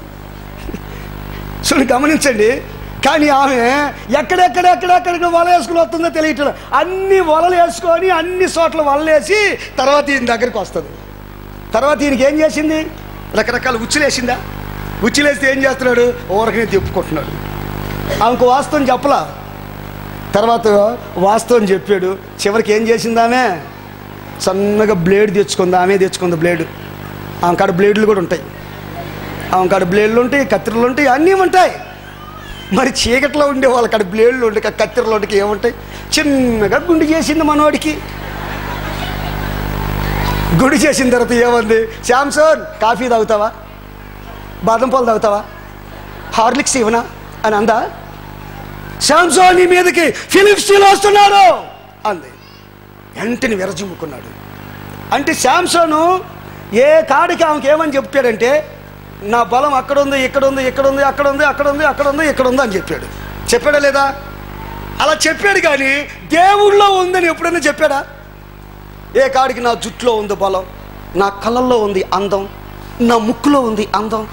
చూడు గమనించండి కానీ ఆమె ఎక్కడెక్కడెక్కడెక్కడికి వల వేసుకుని వస్తుందో తెలియట్లేదు అన్ని వలలు వేసుకొని అన్ని చోట్ల వలలు వేసి తర్వాత ఈయన దగ్గరికి వస్తుంది తర్వాత ఈయనకి ఏం చేసింది రకరకాల ఉచ్చులేసిందా ఉచ్చులేస్తే ఏం చేస్తున్నాడు ఊరకనే తిప్పుకుంటున్నాడు ఆమెకు వాస్తవం చెప్పలా తర్వాత వాస్తవం చెప్పాడు చివరికి ఏం చేసింది ఆమె సన్నగా బ్లేడ్ తెచ్చుకుంది ఆమె తెచ్చుకుంది బ్లేడ్ ఆమె కాడ బ్లేడ్లు కూడా ఉంటాయి ఆమె కాడ బ్లేడ్లు ఉంటాయి కత్తిరలు ఉంటాయి అన్నీ ఉంటాయి మరి చీకట్లో ఉండే వాళ్ళ కాడ బ్లేడ్లు ఉంటాయి కత్తిరలు ఉంటాయి ఏముంటాయి చిన్నగా గుండు చేసింది మనవాడికి గుడి చేసిన తర్వాత ఏముంది శాంసన్ కాఫీ తాగుతావా బాదం పాలు తాగుతావా హార్లిక్స్ ఇవ్వనా అని అందా శాంసోన్ నీ మీదకి ఫిలిప్స్టీలు వస్తున్నారు అంది వెంటనే విరజిమ్ముకున్నాడు అంటే శాంసోను ఏ కాడికి ఆమెకి ఏమని చెప్పాడంటే నా బలం అక్కడ ఉంది ఇక్కడ ఉంది ఇక్కడ ఉంది అక్కడ ఉంది అక్కడ ఉంది అక్కడ ఉంది ఇక్కడ ఉంది అని చెప్పాడు చెప్పాడా లేదా అలా చెప్పాడు కానీ దేవుళ్ళో ఉందని ఎప్పుడైనా చెప్పాడా ఏ కాడికి నా జుట్టులో ఉంది బలం నా కళ్ళల్లో ఉంది అందం నా ముక్కులో ఉంది అందం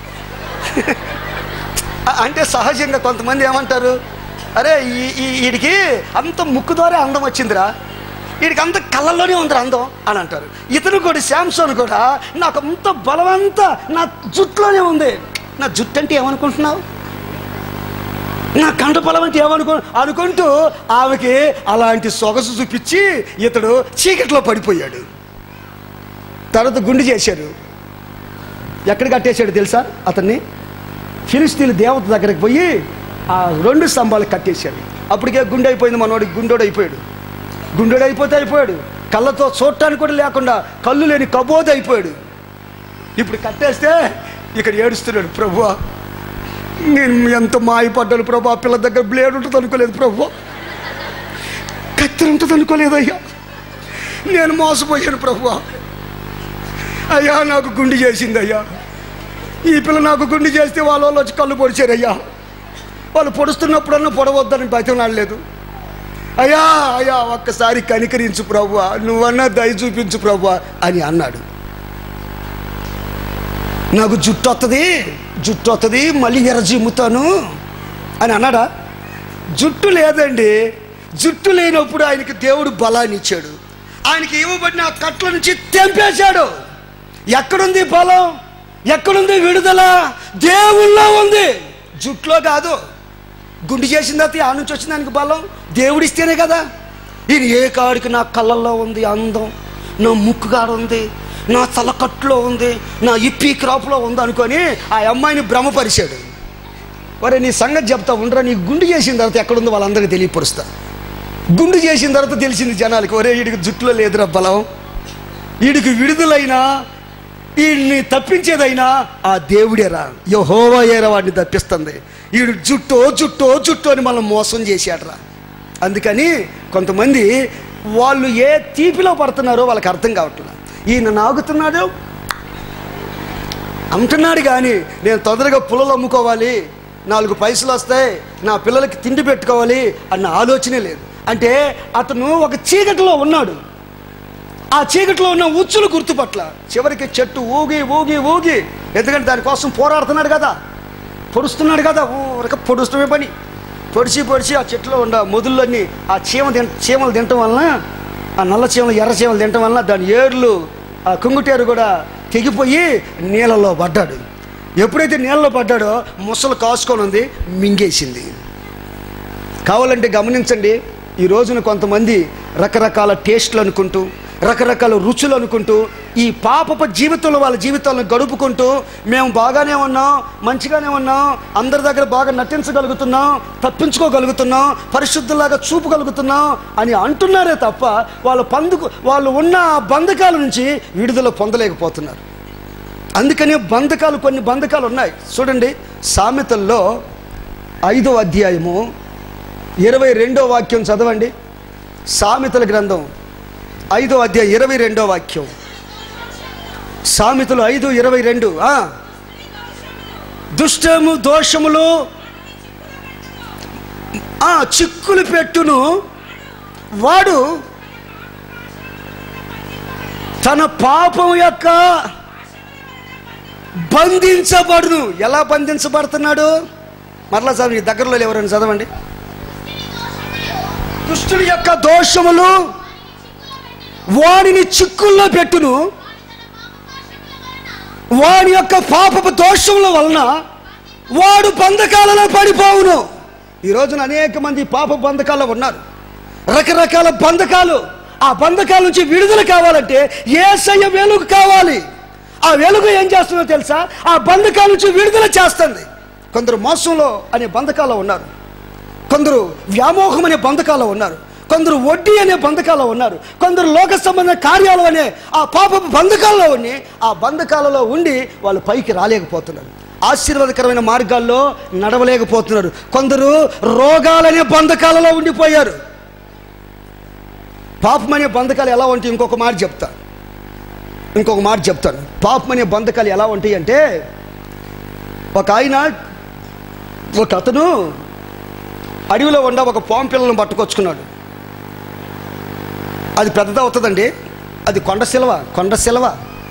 అ- అంటే సహజంగా కొంతమంది ఏమంటారు అరే ఈ- ఈ వీడికి అంత ముక్కు ద్వారా అందం వచ్చిందిరా వీడికి అంత కళ్ళల్లోనే ఉందిరా అందం అని అంటారు ఇతను కూడా శాంసోన్ కూడా నాకు అంత బలమంతా నా జుట్టులోనే ఉంది నా జుట్టు అంటే ఏమనుకుంటున్నావు నా కంట బలం అంటే ఏమనుకో అనుకుంటూ ఆమెకి అలాంటి సొగసు చూపించి ఇతడు చీకట్లో పడిపోయాడు తర్వాత గుండు చేశారు ఎక్కడ కట్టేశాడు తెలుసా అతన్ని ఫిలిస్తీన్ దేవత దగ్గరికి పోయి ఆ రెండు స్తంభాలు కట్టేశాడు అప్పటికే గుండె అయిపోయింది మనోడికి గుండోడు అయిపోయాడు గుండోడు అయిపోతే అయిపోయాడు కళ్ళతో చూడటానికి కూడా లేకుండా కళ్ళు లేని కబోది అయిపోయాడు ఇప్పుడు కట్టేస్తే ఇక్కడ ఏడుస్తున్నాడు ప్రభువా నేను ఎంత మాయపడ్డాను ప్రభు ఆ పిల్ల దగ్గర బ్లేడ్ ఉంటుంది అనుకోలేదు ప్రభు కత్తి ఉంటుంది అనుకోలేదు అయ్యా నేను మోసపోయాను ప్రభు అయ్యా నాకు గుండి చేసింది అయ్యా ఈ పిల్ల నాకు గుండి చేస్తే వాళ్ళ వాళ్ళు వచ్చి కళ్ళు పొడిచారు అయ్యా వాళ్ళు పొడుస్తున్నప్పుడన్నా పొడవద్దని బతిమలాడలేదు అయ్యా అయ్యా ఒక్కసారి కనికరించు ప్రభు నువ్వన్నా దయ చూపించు ప్రభు అని అన్నాడు నాకు జుట్టు వస్తుంది జుట్టు వస్తుంది మళ్ళీ ఎర్రజిమ్ముతాను అని అన్నాడా జుట్టు లేదండి జుట్టు లేనప్పుడు ఆయనకి దేవుడు బలాన్ని ఇచ్చాడు ఆయనకి ఇవ్వబడిన ఆ కట్ల నుంచి తెంపేశాడు ఎక్కడుంది బలం ఎక్కడుంది విడుదల దేవుల్లో ఉంది జుట్టులో కాదు గుండు చేసిన తర్వాత ఆ నుంచి వచ్చిన దానికి బలం దేవుడిస్తేనే కదా ఇది ఏ కాడికి నా కళ్ళల్లో ఉంది అందం నా ముక్కు కాడ ఉంది నా తలకట్టులో ఉంది నా ఇప్పి క్రాప్లో ఉంది అనుకొని ఆ అమ్మాయిని భ్రమపరిచాడు ఒరే నీ సంగతి చెప్తా ఉండరా నీ గుండు చేసిన తర్వాత ఎక్కడుందో వాళ్ళందరికీ తెలియపరుస్తా గుండు చేసిన తర్వాత తెలిసింది జనాలకి ఒరే వీడికి జుట్టులో లేదురా బలం వీడికి విడుదలైనా వీడిని తప్పించేదైనా ఆ దేవుడేరా యహోవా ఏరా వాడిని తప్పిస్తుంది వీడు జుట్టో జుట్టో జుట్టో అని మనం మోసం చేశాడరా అందుకని కొంతమంది వాళ్ళు ఏ తీపిలో పడుతున్నారో వాళ్ళకి అర్థం కావట్లేదు ఈయన నాగుతున్నాడు అంటున్నాడు కానీ నేను తొందరగా పుల్లలు అమ్ముకోవాలి నాలుగు పైసలు వస్తాయి నా పిల్లలకి తిండి పెట్టుకోవాలి అన్న ఆలోచనే లేదు అంటే అతను ఒక చీకటిలో ఉన్నాడు ఆ చీకటిలో ఉన్న ఉచ్చులు గుర్తుపట్ల చివరికి చెట్టు ఊగి ఊగి ఊగి ఎందుకంటే దానికోసం పోరాడుతున్నాడు కదా పొడుస్తున్నాడు కదా ఊరక పొడుస్తమే పని పొడిచి పొడిచి ఆ చెట్టులో ఉన్న మొదుళ్ళన్నీ ఆ చీమ తిన చీమలు తినటం వలన ఆ నల్ల చీమలు ఎర్ర చీమలు తినటం వలన దాని ఏర్లు ఆ కుంగుటేరు కూడా తెగిపోయి నీళ్ళలో పడ్డాడు ఎప్పుడైతే నీళ్ళలో పడ్డాడో ముసలు కాసుకొని ఉంది మింగేసింది కావాలంటే గమనించండి ఈ రోజున కొంతమంది రకరకాల టేస్ట్లు అనుకుంటూ రకరకాల రుచులు అనుకుంటూ ఈ పాపపు జీవితంలో వాళ్ళ జీవితాలను గడుపుకుంటూ మేము బాగానే ఉన్నాం మంచిగానే ఉన్నాం అందరి దగ్గర బాగా నటించగలుగుతున్నాం తప్పించుకోగలుగుతున్నాం పరిశుద్ధులాగా చూపగలుగుతున్నాం అని అంటున్నారే తప్ప వాళ్ళ పందుకు వాళ్ళు ఉన్న ఆ బంధకాల నుంచి విడుదల పొందలేకపోతున్నారు అందుకనే బంధకాలు కొన్ని బంధకాలు ఉన్నాయి చూడండి సామెతల్లో ఐదో అధ్యాయము ఇరవై రెండో వాక్యం చదవండి సామెతల గ్రంథం ఐదో అధ్యాయం ఇరవై రెండో వాక్యం సామెతలు ఐదు ఇరవై రెండు ఆ. దుష్టము దోషములు ఆ చిక్కులు పెట్టును వాడు తన పాపం యొక్క బంధించబడును ఎలా బంధించబడుతున్నాడు మరలా చదివి దగ్గరలో ఎవరైనా చదవండి దుష్టుడి యొక్క దోషములు వాడిని చిక్కుల్లో పెట్టును వాడి యొక్క పాపపు దోషముల వలన వాడు బంధకాలలో పడిపోవును ఈ రోజున అనేక మంది పాప బంధకాల్లో ఉన్నారు రకరకాల బంధకాలు ఆ బంధకాల నుంచి విడుదల కావాలంటే ఏసయ్య వెలుగు కావాలి ఆ వెలుగు ఏం చేస్తుందో తెలుసా ఆ బంధకాల నుంచి విడుదల చేస్తుంది కొందరు మోసంలో అనే బంధకాల్లో ఉన్నారు కొందరు వ్యామోహం అనే బంధకాల్లో ఉన్నారు కొందరు వడ్డీ అనే బంధకాల్లో ఉన్నారు కొందరు లోక సంబంధ కార్యాలు అనే ఆ పాప బంధకాల్లో ఉండి ఆ బంధకాలలో ఉండి వాళ్ళు పైకి రాలేకపోతున్నారు ఆశీర్వాదకరమైన మార్గాల్లో నడవలేకపోతున్నారు కొందరు రోగాలనే బంధకాలలో ఉండిపోయారు పాపం అనే బంధకాలు ఎలా ఉంటాయి ఇంకొక మాట చెప్తా ఇంకొక మాట చెప్తాను పాపం అనే బంధకాలు ఎలా ఉంటాయి అంటే ఒక ఆయన ఒక అతను అడవిలో ఉండ ఒక పాము పిల్లలను పట్టుకొచ్చుకున్నాడు అది పెద్దది అవుతుందండి అది కొండ శిలవ కొండ శిలవ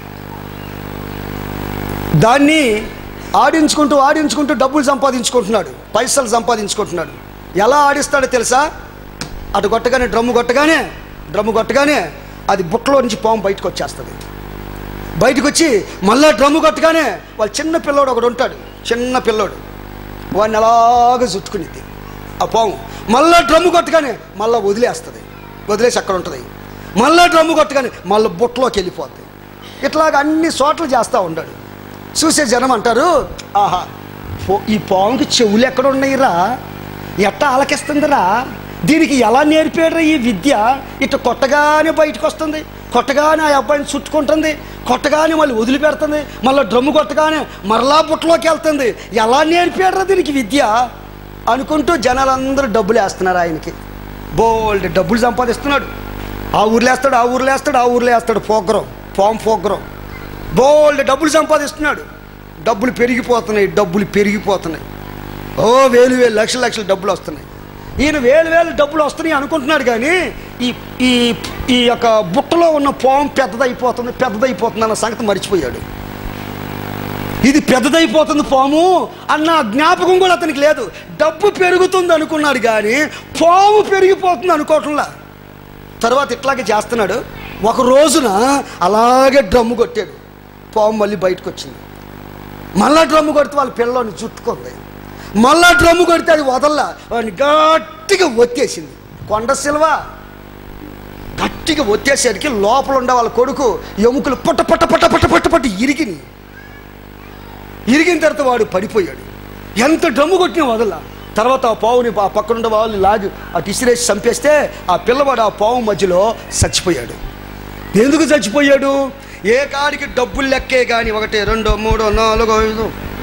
దాన్ని ఆడించుకుంటూ ఆడించుకుంటూ డబ్బులు సంపాదించుకుంటున్నాడు పైసలు సంపాదించుకుంటున్నాడు ఎలా ఆడిస్తాడో తెలుసా అటు కొట్టగానే డ్రమ్ము కొట్టగానే డ్రమ్ము కొట్టగానే అది బుట్టలో నుంచి పాము బయటకు వచ్చేస్తుంది బయటకు వచ్చి మళ్ళా డ్రమ్ము కొట్టగానే వాళ్ళ చిన్న పిల్లోడు ఒకడు ఉంటాడు చిన్న పిల్లోడు వాడిని అలాగ చుట్టుకునేది ఆ పాము మళ్ళా డ్రమ్ము కొట్టగానే మళ్ళీ వదిలేస్తుంది వదిలేసి అక్కడ ఉంటుంది మళ్ళా డ్రమ్ము కొట్టగానే మళ్ళీ బుట్టలోకి వెళ్ళిపోద్ది ఇట్లాగ అన్ని చోట్ల చేస్తూ ఉంటాడు చూసే జనం అంటారు ఆహా పో- ఈ పాముకి చెవులు ఎక్కడ ఉన్నాయిరా ఎట్ట ఆలకిస్తుందిరా దీనికి ఎలా నేర్పాడురా ఈ విద్య ఇట్ట కొట్టగానే బయటకు వస్తుంది కొట్టగానే ఆ అబ్బాయిని చుట్టుకుంటుంది కొట్టగానే మళ్ళీ వదిలిపెడుతుంది మళ్ళీ డ్రమ్ము కొట్టగానే మరలా బుట్టలోకి వెళ్తుంది ఎలా నేర్పాడురా దీనికి విద్య అనుకుంటూ జనాలందరూ డబ్బులు వేస్తున్నారు ఆయనకి బోల్డ్ డబ్బులు సంపాదిస్తున్నాడు ఆ ఊర్లో వేస్తాడు ఆ ఊర్లో వేస్తాడు ఆ ఊర్లో వేస్తాడు పోగ్రం పాము పోగ్రం బోల్డ్ డబ్బులు సంపాదిస్తున్నాడు డబ్బులు పెరిగిపోతున్నాయి డబ్బులు పెరిగిపోతున్నాయి ఓ వేలు వేలు లక్షల లక్షల డబ్బులు వస్తున్నాయి ఈయన వేలు వేలు డబ్బులు వస్తున్నాయి అనుకుంటున్నాడు కానీ ఈ ఈ ఈ యొక్క బుట్టలో ఉన్న పాము పెద్దదైపోతుంది పెద్దదైపోతుంది అన్న సంగతి మర్చిపోయాడు ఇది పెద్దదైపోతుంది పాము అన్న జ్ఞాపకం కూడా అతనికి లేదు డబ్బు పెరుగుతుంది అనుకున్నాడు కానీ పాము పెరిగిపోతుంది అనుకోవట్లా తర్వాత ఇట్లాగే చేస్తున్నాడు ఒక రోజున అలాగే డ్రమ్ము కొట్టాడు పాము మళ్ళీ బయటకు వచ్చింది మళ్ళా డ్రమ్ము కొడితే వాళ్ళ పిల్లని చుట్టుకుంది మళ్ళా డ్రమ్ము కొడితే అది వదల్లా వాడిని గట్టిగా ఒత్తేసింది కొండ సిల్వ గట్టిగా ఒత్తేసరికి లోపల ఉండే వాళ్ళ కొడుకు ఎముకలు పుట్ట పుట్ట పుట్ట పుట్ట పుట్ట పుట్ట ఇరిగిని ఇరిగిన తర్వాత వాడు పడిపోయాడు ఎంత డ్రమ్ము కొట్టినా వదల్లా తర్వాత ఆ పావుని ఆ పక్కనుండే వాళ్ళు లాగి ఆ ఇసిరేసి చంపేస్తే ఆ పిల్లవాడు ఆ పావు మధ్యలో చచ్చిపోయాడు ఎందుకు చచ్చిపోయాడు ఏ కాడికి డబ్బులు లెక్కే కానీ ఒకటి రెండు మూడు నాలుగు ఐదు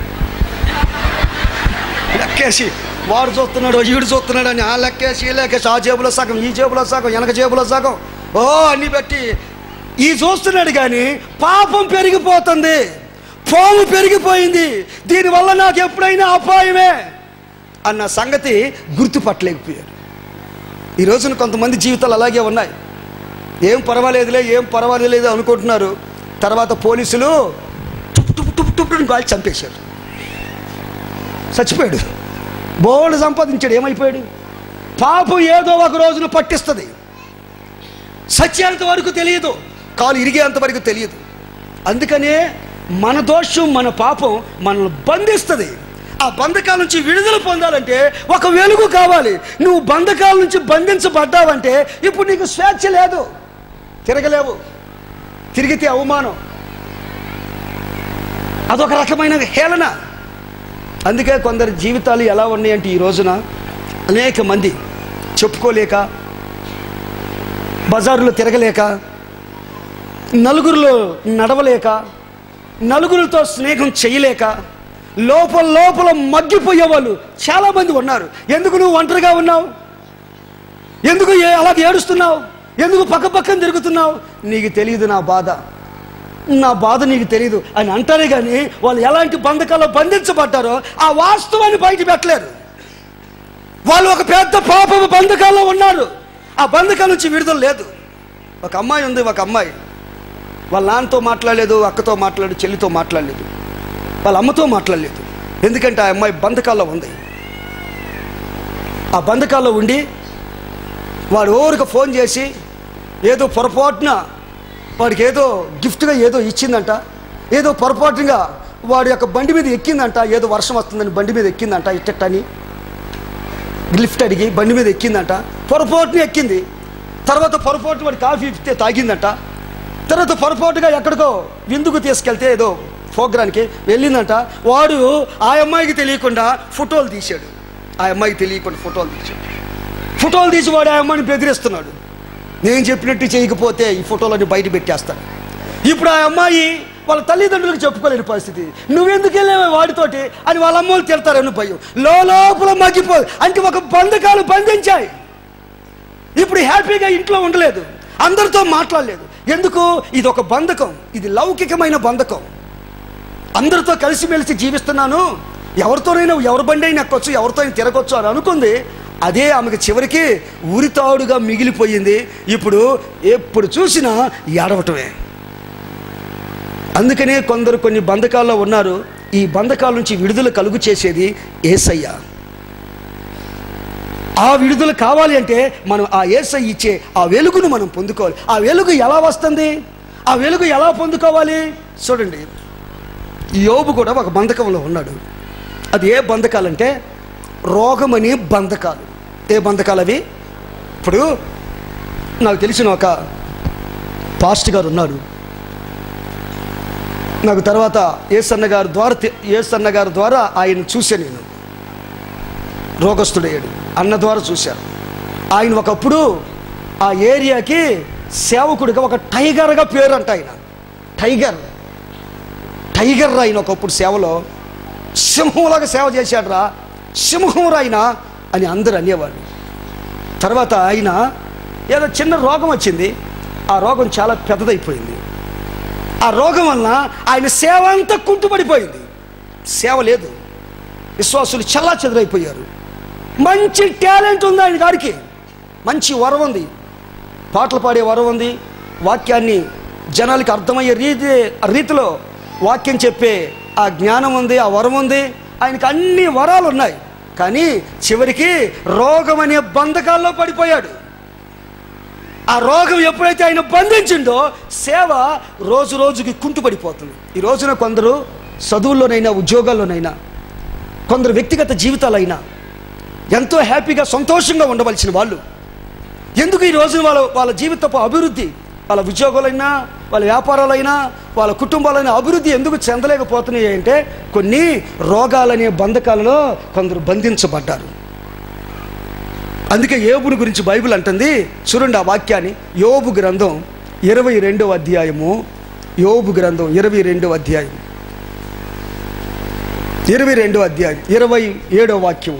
లెక్కేసి వాడు చూస్తున్నాడు ఈడు చూస్తున్నాడు అని ఆ లెక్కేసి ఈ లెక్కేసి ఆ జేబులో సగం ఈ జేబులో సగం వెనక జేబులో సగం ఓ అన్ని పెట్టి ఈ చూస్తున్నాడు కానీ పాపం పెరిగిపోతుంది పాము పెరిగిపోయింది దీనివల్ల నాకు ఎప్పుడైనా అపాయమే అన్న సంగతి గుర్తుపట్టలేకపోయాడు ఈ రోజున కొంతమంది జీవితాలు అలాగే ఉన్నాయి ఏం పర్వాలేదులే ఏం పర్వాలేదు అనుకుంటున్నారు తర్వాత పోలీసులు టుప్ టుప్ టుప్ టుప్ అని కాల్చి చంపేశారు చచ్చిపోయాడు బోల్డ్ సంపాదించాడు ఏమైపోయాడు పాపం ఏదో ఒక రోజున పట్టిస్తుంది సత్యాంత వరకు తెలియదు కాలు ఇరిగేంత వరకు తెలియదు అందుకనే మన దోషం మన పాపం మనల్ని బంధిస్తుంది ఆ బంధకాల నుంచి విడుదల పొందాలంటే ఒక వెలుగు కావాలి నువ్వు బంధకాల నుంచి బంధించబడ్డావంటే ఇప్పుడు నీకు స్వేచ్ఛ లేదు తిరగలేవు తిరిగితే అవమానం అదొక రకమైన హేళన అందుకే కొందరి జీవితాలు ఎలా ఉన్నాయంటే ఈ రోజున అనేక మంది చెప్పుకోలేక బజారులో తిరగలేక నలుగురిలో నడవలేక నలుగురితో స్నేహం చేయలేక లోపల లోపల మగ్గిపోయే వాళ్ళు చాలామంది ఉన్నారు ఎందుకు నువ్వు ఒంటరిగా ఉన్నావు ఎందుకు ఏ- అలాగ ఏడుస్తున్నావు ఎందుకు పక్క పక్కన తిరుగుతున్నావు నీకు తెలియదు నా బాధ నా బాధ నీకు తెలియదు అని అంటారే కానీ వాళ్ళు ఎలాంటి బంధకాల్లో బంధించబడ్డారో ఆ వాస్తవాన్ని బయట పెట్టలేరు వాళ్ళు ఒక పెద్ద పాపపు బంధకాల్లో ఉన్నారు ఆ బంధకాల నుంచి విడుదల లేదు ఒక అమ్మాయి ఉంది ఒక అమ్మాయి వాళ్ళ నాన్నతో మాట్లాడలేదు అక్కతో మాట్లాడలేదు చెల్లితో మాట్లాడలేదు వాళ్ళ అమ్మతో మాట్లాడలేదు ఎందుకంటే ఆ అమ్మాయి బంధకాల్లో ఉంది ఆ బంధకాల్లో ఉండి వాడు ఓరికి ఫోన్ చేసి ఏదో పొరపాటున వాడికి ఏదో గిఫ్ట్గా ఏదో ఇచ్చిందంట ఏదో పొరపాటుగా వాడి యొక్క బండి మీద ఎక్కిందంట ఏదో వర్షం వస్తుందని బండి మీద ఎక్కిందంట ఇట్టని లిఫ్ట్ అడిగి బండి మీద ఎక్కిందంట పొరపాటున ఎక్కింది తర్వాత పొరపాటు వాడి కాఫీ ఇస్తే తాగిందంట తర్వాత పొరపాటుగా ఎక్కడికో విందుకు తీసుకెళ్తే ఏదో ప్రోగ్రానికి వెళ్ళిందంట వాడు ఆ అమ్మాయికి తెలియకుండా ఫోటోలు తీశాడు ఆ అమ్మాయికి తెలియకుండా ఫోటోలు తీశాడు ఫోటోలు తీసి వాడు ఆ అమ్మాయిని బెదిరిస్తున్నాడు నేను చెప్పినట్టు చేయకపోతే ఈ ఫోటోలన్నీ బయట పెట్టేస్తాను ఇప్పుడు ఆ అమ్మాయి వాళ్ళ తల్లిదండ్రులకు చెప్పుకోలేని పరిస్థితి నువ్వెందుకు వెళ్ళావే వాడితోటి అని వాళ్ళ అమ్మోళ్ళు తిడతారని భయం లోపల మగ్గిపోదు అంటే ఒక బంధకాలు బంధించాయి ఇప్పుడు హ్యాపీగా ఇంట్లో ఉండలేదు అందరితో మాట్లాడలేదు ఎందుకు ఇది ఒక బంధకం ఇది లౌకికమైన బంధకం అందరితో కలిసిమెలిసి జీవిస్తున్నాను ఎవరితోనైనా ఎవరి బండి అయినా ఎక్కొచ్చు ఎవరితో అయినా తిరగొచ్చు అని అనుకుంది అదే ఆమెకు చివరికి ఉరితాడుగా మిగిలిపోయింది ఇప్పుడు ఎప్పుడు చూసినా ఏడవటమే అందుకనే కొందరు కొన్ని బంధకాల్లో ఉన్నారు ఈ బంధకాల నుంచి విడుదల కలుగు చేసేది ఏసయ్య ఆ విడుదల కావాలి అంటే మనం ఆ ఏసై ఇచ్చే ఆ వెలుగును మనం పొందుకోవాలి ఆ వెలుగు ఎలా వస్తుంది ఆ వెలుగు ఎలా పొందుకోవాలి చూడండి యోబు కూడా ఒక బంధకంలో ఉన్నాడు అది ఏ బంధకాలంటే రోగమని బంధకాలు ఏ బంధకాలు అవి ఇప్పుడు నాకు తెలిసిన ఒక పాస్ట్ గారు ఉన్నాడు నాకు తర్వాత ఏసన్న గారి ద్వారా తె- ఏసన్న గారి ద్వారా ఆయన చూశాను నేను రోగస్తుడయ్యాడు అన్న ద్వారా చూశాను ఆయన ఒకప్పుడు ఆ ఏరియాకి సేవకుడిగా ఒక టైగర్గా పేరు అంట ఆయన టైగర్ టైగర్ ఆయన ఒకప్పుడు సేవలో సింహంలాగా సేవ చేశాడురా సింహం రాయన అని అందరూ అనేవాడు తర్వాత ఆయన ఏదో చిన్న రోగం వచ్చింది ఆ రోగం చాలా పెద్దదైపోయింది ఆ రోగం వలన ఆయన సేవ అంతా కుంటుపడిపోయింది సేవ లేదు విశ్వాసులు చల్లా చెదరైపోయారు మంచి టాలెంట్ ఉంది ఆయన గారికి మంచి వరం ఉంది పాటలు పాడే వరం ఉంది వాక్యాన్ని జనాలకి అర్థమయ్యే రీతి రీతిలో వాక్యం చెప్పే ఆ జ్ఞానం ఉంది ఆ వరం ఉంది ఆయనకి అన్ని వరాలు ఉన్నాయి కానీ చివరికి రోగం అనే బంధకాల్లో పడిపోయాడు ఆ రోగం ఎప్పుడైతే ఆయన బంధించిందో సేవ రోజు రోజుకి కుంటుపడిపోతుంది ఈ రోజున కొందరు చదువుల్లోనైనా ఉద్యోగాల్లోనైనా కొందరు వ్యక్తిగత జీవితాలైనా ఎంతో హ్యాపీగా సంతోషంగా ఉండవలసిన వాళ్ళు ఎందుకు ఈ రోజున వాళ్ళ వాళ్ళ జీవితపు అభివృద్ధి వాళ్ళ ఉద్యోగాలైనా వాళ్ళ వ్యాపారాలైనా వాళ్ళ కుటుంబాలైనా అభివృద్ధి ఎందుకు చెందలేకపోతున్నాయి అంటే కొన్ని రోగాలనే బంధకాలలో కొందరు బంధించబడ్డారు అందుకే యోబుని గురించి బైబిల్ అంటుంది చూడండి ఆ వాక్యాన్ని యోబు గ్రంథం ఇరవై రెండవ అధ్యాయము యోబు గ్రంథం ఇరవై రెండవ అధ్యాయం ఇరవై రెండవ అధ్యాయం ఇరవై ఏడవ వాక్యం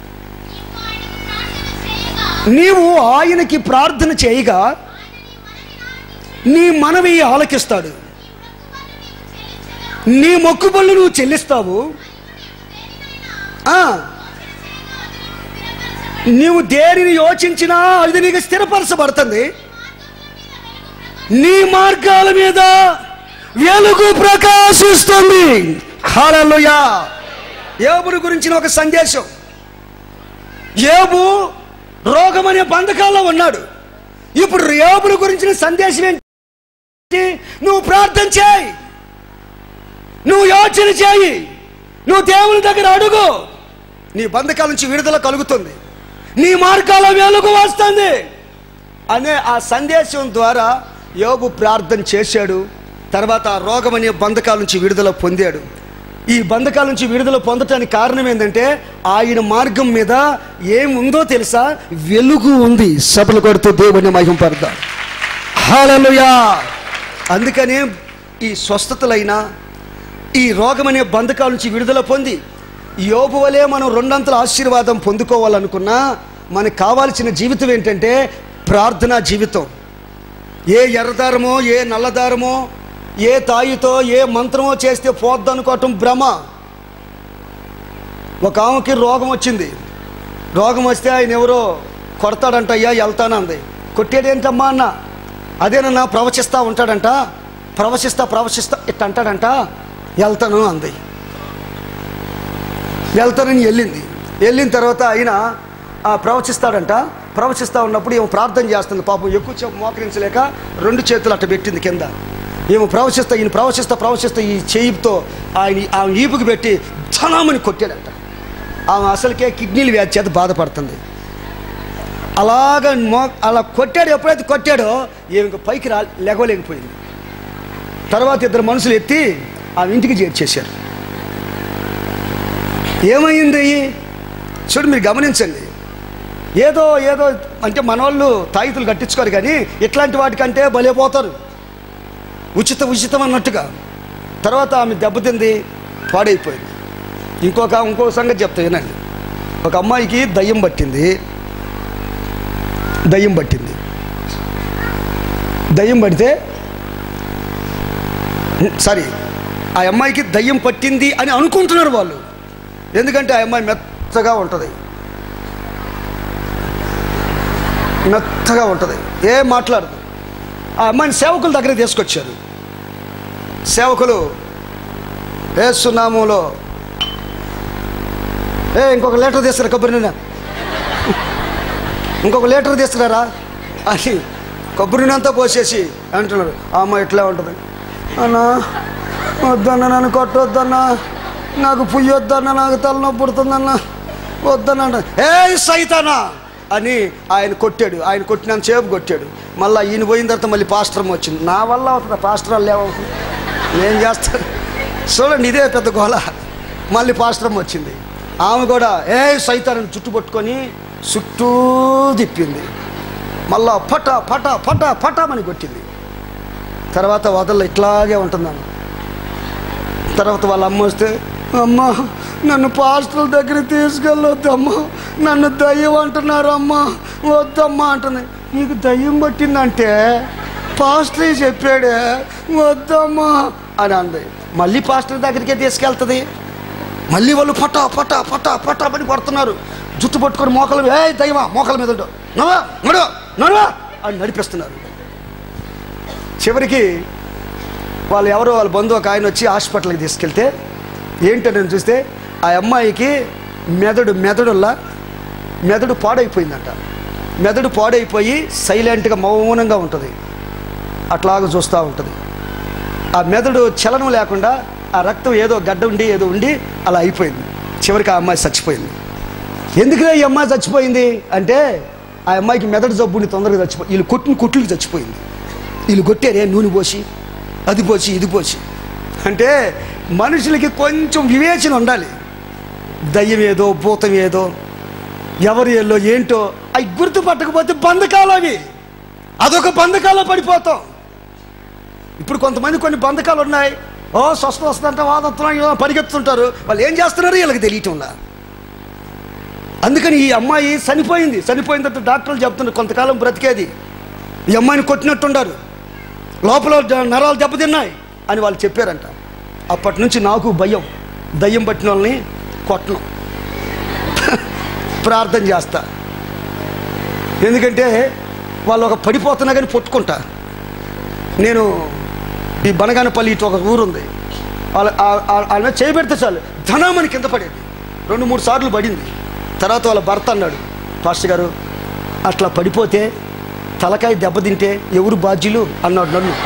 నీవు ఆయనకి ప్రార్థన చేయగా నీ మనవి ఆలకిస్తాడు నీ మొక్కుబళ్ళు నువ్వు చెల్లిస్తావు ఆ, నీవు దేనిని యోచించినా అది నీకు స్థిరపరచబడుతుంది నీ మార్గాల మీద వెలుగు ప్రకాశిస్తుంది హాలలోయా యోబుని గురించిన ఒక సందేశం యోబు రోగం అనే బంధకాల్లో ఉన్నాడు ఇప్పుడు యోబుని గురించిన సందేశం ఏంటి నువ్వు ప్రార్థన చేయి నువ్వు యోచన చేయి నువ్వు దేవుని దగ్గర అడుగు నీ బంధకాల నుంచి విడుదల కలుగుతుంది నీ మార్గాల వెలుగు వస్తుంది అనే ఆ సందేశం ద్వారా యోబు ప్రార్థన చేశాడు తర్వాత ఆ రోగం అనే బంధకాల నుంచి విడుదల పొందాడు ఈ బంధకాల నుంచి విడుదల పొందటానికి కారణం ఏంటంటే ఆయన మార్గం మీద ఏముందో తెలుసా వెలుగు ఉంది సభలు కొడుతూ దేవుని మహిం పడదాం హాలలుయా అందుకనే ఈ స్వస్థతలైన ఈ రోగం అనే బంధకాల నుంచి విడుదల పొంది యోబు వలె మనం రెండంతల ఆశీర్వాదం పొందుకోవాలనుకున్నా మనకు కావాల్సిన జీవితం ఏంటంటే ప్రార్థనా జీవితం ఏ ఎర్రదారమో ఏ నల్లదారమో ఏ తాయితో ఏ మంత్రమో చేస్తే పోద్దనుకోవటం భ్రమ ఒక ఆమెకి రోగం వచ్చింది రోగం వస్తే ఆయన ఎవరో కొడతాడంట అయ్యా వెళ్తానంది కొట్టేదేంటమ్మా అన్న అదేనన్నా ప్రవచిస్తా ఉంటాడంట ప్రవచిస్తా ప్రవచిస్తా ఇట్ట అంటాడంట వెళ్తాను అంది వెళ్తానని వెళ్ళింది వెళ్ళిన తర్వాత ఆయన ఆ, ప్రవచిస్తాడంట ప్రవచిస్తా ఉన్నప్పుడు ఏమో ప్రార్థన చేస్తుంది పాపం ఎక్కువ సేపు మోకరించలేక రెండు చేతులు అట్ట పెట్టింది కింద ఏమో ప్రవచిస్తా ఈయన ప్రవచిస్తా ప్రవచిస్తా ఈ చేయితో ఆయన ఆమె ఈపుకి పెట్టి ధనామని కొట్టాడంట ఆమె అసలుకే కిడ్నీలు వ్యాధి చేత బాధపడుతుంది అలాగ మో అలా కొట్టాడు ఎప్పుడైతే కొట్టాడో ఈమె పైకి రా లేగలేకపోయింది తర్వాత ఇద్దరు మనుషులు ఎత్తి ఆమె ఇంటికి చేర్చేశారు ఏమైంది చూడు మీరు గమనించండి ఏదో ఏదో అంటే మనోళ్ళు తాయితులు కట్టించుకోరు కానీ ఇట్లాంటి వాటికంటే భలే పోతారు ఉచిత ఉచితం అన్నట్టుగా తర్వాత ఆమె దెబ్బతింది పాడైపోయింది ఇంకొక ఇంకొక సంగతి చెప్తా వినండి ఒక అమ్మాయికి దయ్యం పట్టింది దయ్యం పట్టింది దయ్యం పడితే సారీ ఆ అమ్మాయికి దయ్యం పట్టింది అని అనుకుంటున్నారు వాళ్ళు ఎందుకంటే ఆ అమ్మాయి మెత్తగా ఉంటుంది మెత్తగా ఉంటుంది ఏం మాట్లాడదు ఆ అమ్మాయిని సేవకుల దగ్గర తీసుకొచ్చారు సేవకులు ఏ సున్నామంలో ఏ ఇంకొక లీటర్ తీస్తారా కొబ్బరి నూనె ఇంకొక లీటర్ తీసుకురారా అని కొబ్బరి నూనె అంతా పోసేసి అంటున్నారు ఆ అమ్మాయి ఇట్లా ఉంటుంది అన్నా వద్దన్న నన్ను కొట్టొద్దన్నా నాకు పుయ్యొద్దన్న నాకు తలనొప్పి పుడుతుందన్న వద్దన్న అంట ఏ సైతానా అని ఆయన కొట్టాడు ఆయన కొట్టినంత సేపు కొట్టాడు మళ్ళీ ఈయన పోయిన తర్వాత మళ్ళీ పాస్టర్ వచ్చింది నా వల్ల అవుతుంది పాస్టర్ వల్ల ఏమవుతుంది నేను చేస్తాను చూడండి ఇదే పెద్ద గోల మళ్ళీ పాస్టర్ వచ్చింది ఆమె కూడా ఏ సైతాన్ని చుట్టుపట్టుకొని చుట్టూ తిప్పింది మళ్ళా పట పట పట పటమని కొట్టింది తర్వాత వదల ఇట్లాగే ఉంటుందాను తర్వాత వాళ్ళ అమ్మ వస్తే అమ్మ నన్ను పాస్టర్ల దగ్గర తీసుకెళ్ళొద్దు అమ్మ నన్ను దయ్యం అంటున్నారు అమ్మ వద్దమ్మా అంటుంది నీకు దయ్యం పట్టిందంటే పాస్టర్ చెప్పాడే వద్దమ్మా అని అంది మళ్ళీ పాస్టర్ దగ్గరికే తీసుకెళ్తుంది మళ్ళీ వాళ్ళు పట పట పట పట పని కొడుతున్నారు జుట్టు పట్టుకొని మోకల మీద ఏ దయ్యమా మోకల మీద ఉండు నడవా నడువా నడువా అని నడిపిస్తున్నారు చివరికి వాళ్ళు ఎవరో వాళ్ళ బంధువు ఒక ఆయన వచ్చి హాస్పిటల్కి తీసుకెళ్తే ఏంటని చూస్తే ఆ అమ్మాయికి మెదడు మెదడుల్లా మెదడు పాడైపోయిందంట మెదడు పాడైపోయి సైలెంట్గా మౌనంగా ఉంటుంది అట్లాగా చూస్తూ ఉంటుంది ఆ మెదడు చలనం లేకుండా ఆ రక్తం ఏదో గడ్డ ఉండి ఏదో ఉండి అలా అయిపోయింది చివరికి ఆ అమ్మాయి చచ్చిపోయింది ఎందుకులే ఈ అమ్మాయి చచ్చిపోయింది అంటే ఆ అమ్మాయికి మెదడు జబ్బుని తొందరగా చచ్చిపో వీళ్ళు కొట్టిన కుట్లకి చచ్చిపోయింది వీళ్ళు కొట్టారే నూనె పోసి అది పోసి ఇది పోసి అంటే మనుషులకి కొంచెం వివేచన ఉండాలి దయ్యం ఏదో భూతం ఏదో ఎవరు ఏలో ఏంటో అవి గుర్తుపట్టకపోతే బంధకాలు అవి అదొక బంధకాల్లో పడిపోతాం ఇప్పుడు కొంతమంది కొన్ని బంధకాలు ఉన్నాయి ఓ స్వస్థ వస్తుందంటే వాదత్వం పరిగెత్తుంటారు వాళ్ళు ఏం చేస్తున్నారో వీళ్ళకి తెలియటంలా అందుకని ఈ అమ్మాయి చనిపోయింది చనిపోయిందంటే డాక్టర్లు చెప్తున్నారు కొంతకాలం బ్రతికేది ఈ అమ్మాయిని కొట్టినట్టుండారు లోపల ద- నరాలు దెబ్బతిన్నాయి అని వాళ్ళు చెప్పారంట అప్పటి నుంచి నాకు భయం దయ్యం పట్టిన వాళ్ళని కొట్టను ప్రార్థన చేస్తా ఎందుకంటే వాళ్ళు ఒక పడిపోతున్నా కానీ పొట్టుకుంటా నేను ఈ బనగానపల్లి ఇటు ఒక ఊరుంది వాళ్ళ ఆ- ఆ- వాళ్ళ మీద చేయబెడితే చాలు ధనామని కింద పడేది రెండు మూడు సార్లు పడింది తర్వాత వాళ్ళ భర్త అన్నాడు పాస్టర్ గారు అట్లా పడిపోతే తలకాయ దెబ్బతింటే ఎవరు బాధ్యులు అన్నాడు నన్ను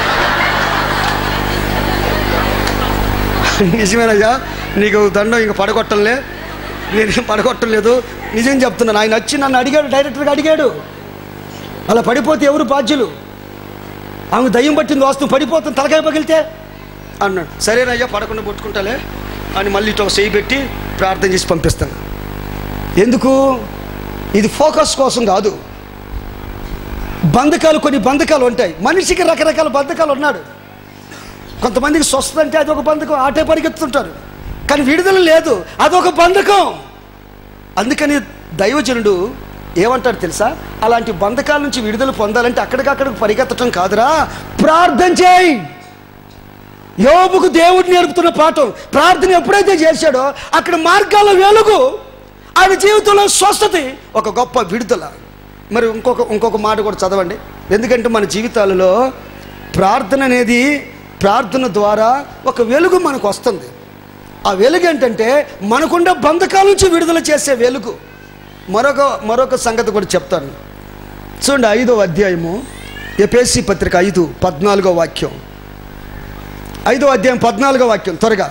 నిజమేనయ్యా నీకు దండం ఇంక పడగొట్టంలే నేనేం పడగొట్టం లేదు నిజం చెప్తున్నాను ఆయన వచ్చి నన్ను అడిగాడు డైరెక్టర్గా అడిగాడు అలా పడిపోతే ఎవరు బాధ్యులు ఆమె దయ్యం పట్టింది వాస్తవం పడిపోతుంది తలకాయ పగిలితే అన్నాడు సరేనయ్యా పడకుండా పట్టుకుంటాలే అని మళ్ళీ ఇటు ఒక చేయి పెట్టి ప్రార్థన చేసి పంపిస్తాను ఎందుకు ఇది ఫోకస్ కోసం కాదు బంధకాలు కొన్ని బంధకాలు ఉంటాయి మనిషికి రకరకాల బంధకాలు ఉన్నాడు కొంతమందికి స్వస్థత అంటే అదొక బంధకం ఆటే పరిగెత్తుంటారు కానీ విడుదల లేదు అదొక బంధకం అందుకని దైవజనుడు ఏమంటాడు తెలుసా అలాంటి బంధకాల నుంచి విడుదల పొందాలంటే అక్కడికక్కడికి పరిగెత్తటం కాదురా ప్రార్థన చేయి యోబుకు దేవుడు నేర్పుతున్న పాఠం ప్రార్థన ఎప్పుడైతే చేశాడో అక్కడ మార్గాల వెలుగు ఆయన జీవితంలో స్వస్థత ఒక గొప్ప విడుదల మరి ఇంకొక ఇంకొక మాట కూడా చదవండి ఎందుకంటే మన జీవితాలలో ప్రార్థన అనేది ప్రార్థన ద్వారా ఒక వెలుగు మనకు వస్తుంది ఆ వెలుగు ఏంటంటే మనకున్న బంధకాల నుంచి విడుదల చేసే వెలుగు మరొక మరొక సంగతి కూడా చెప్తాను చూడండి ఐదో అధ్యాయము ఎపేసి పత్రిక ఐదు పద్నాలుగో వాక్యం ఐదో అధ్యాయం పద్నాలుగో వాక్యం త్వరగా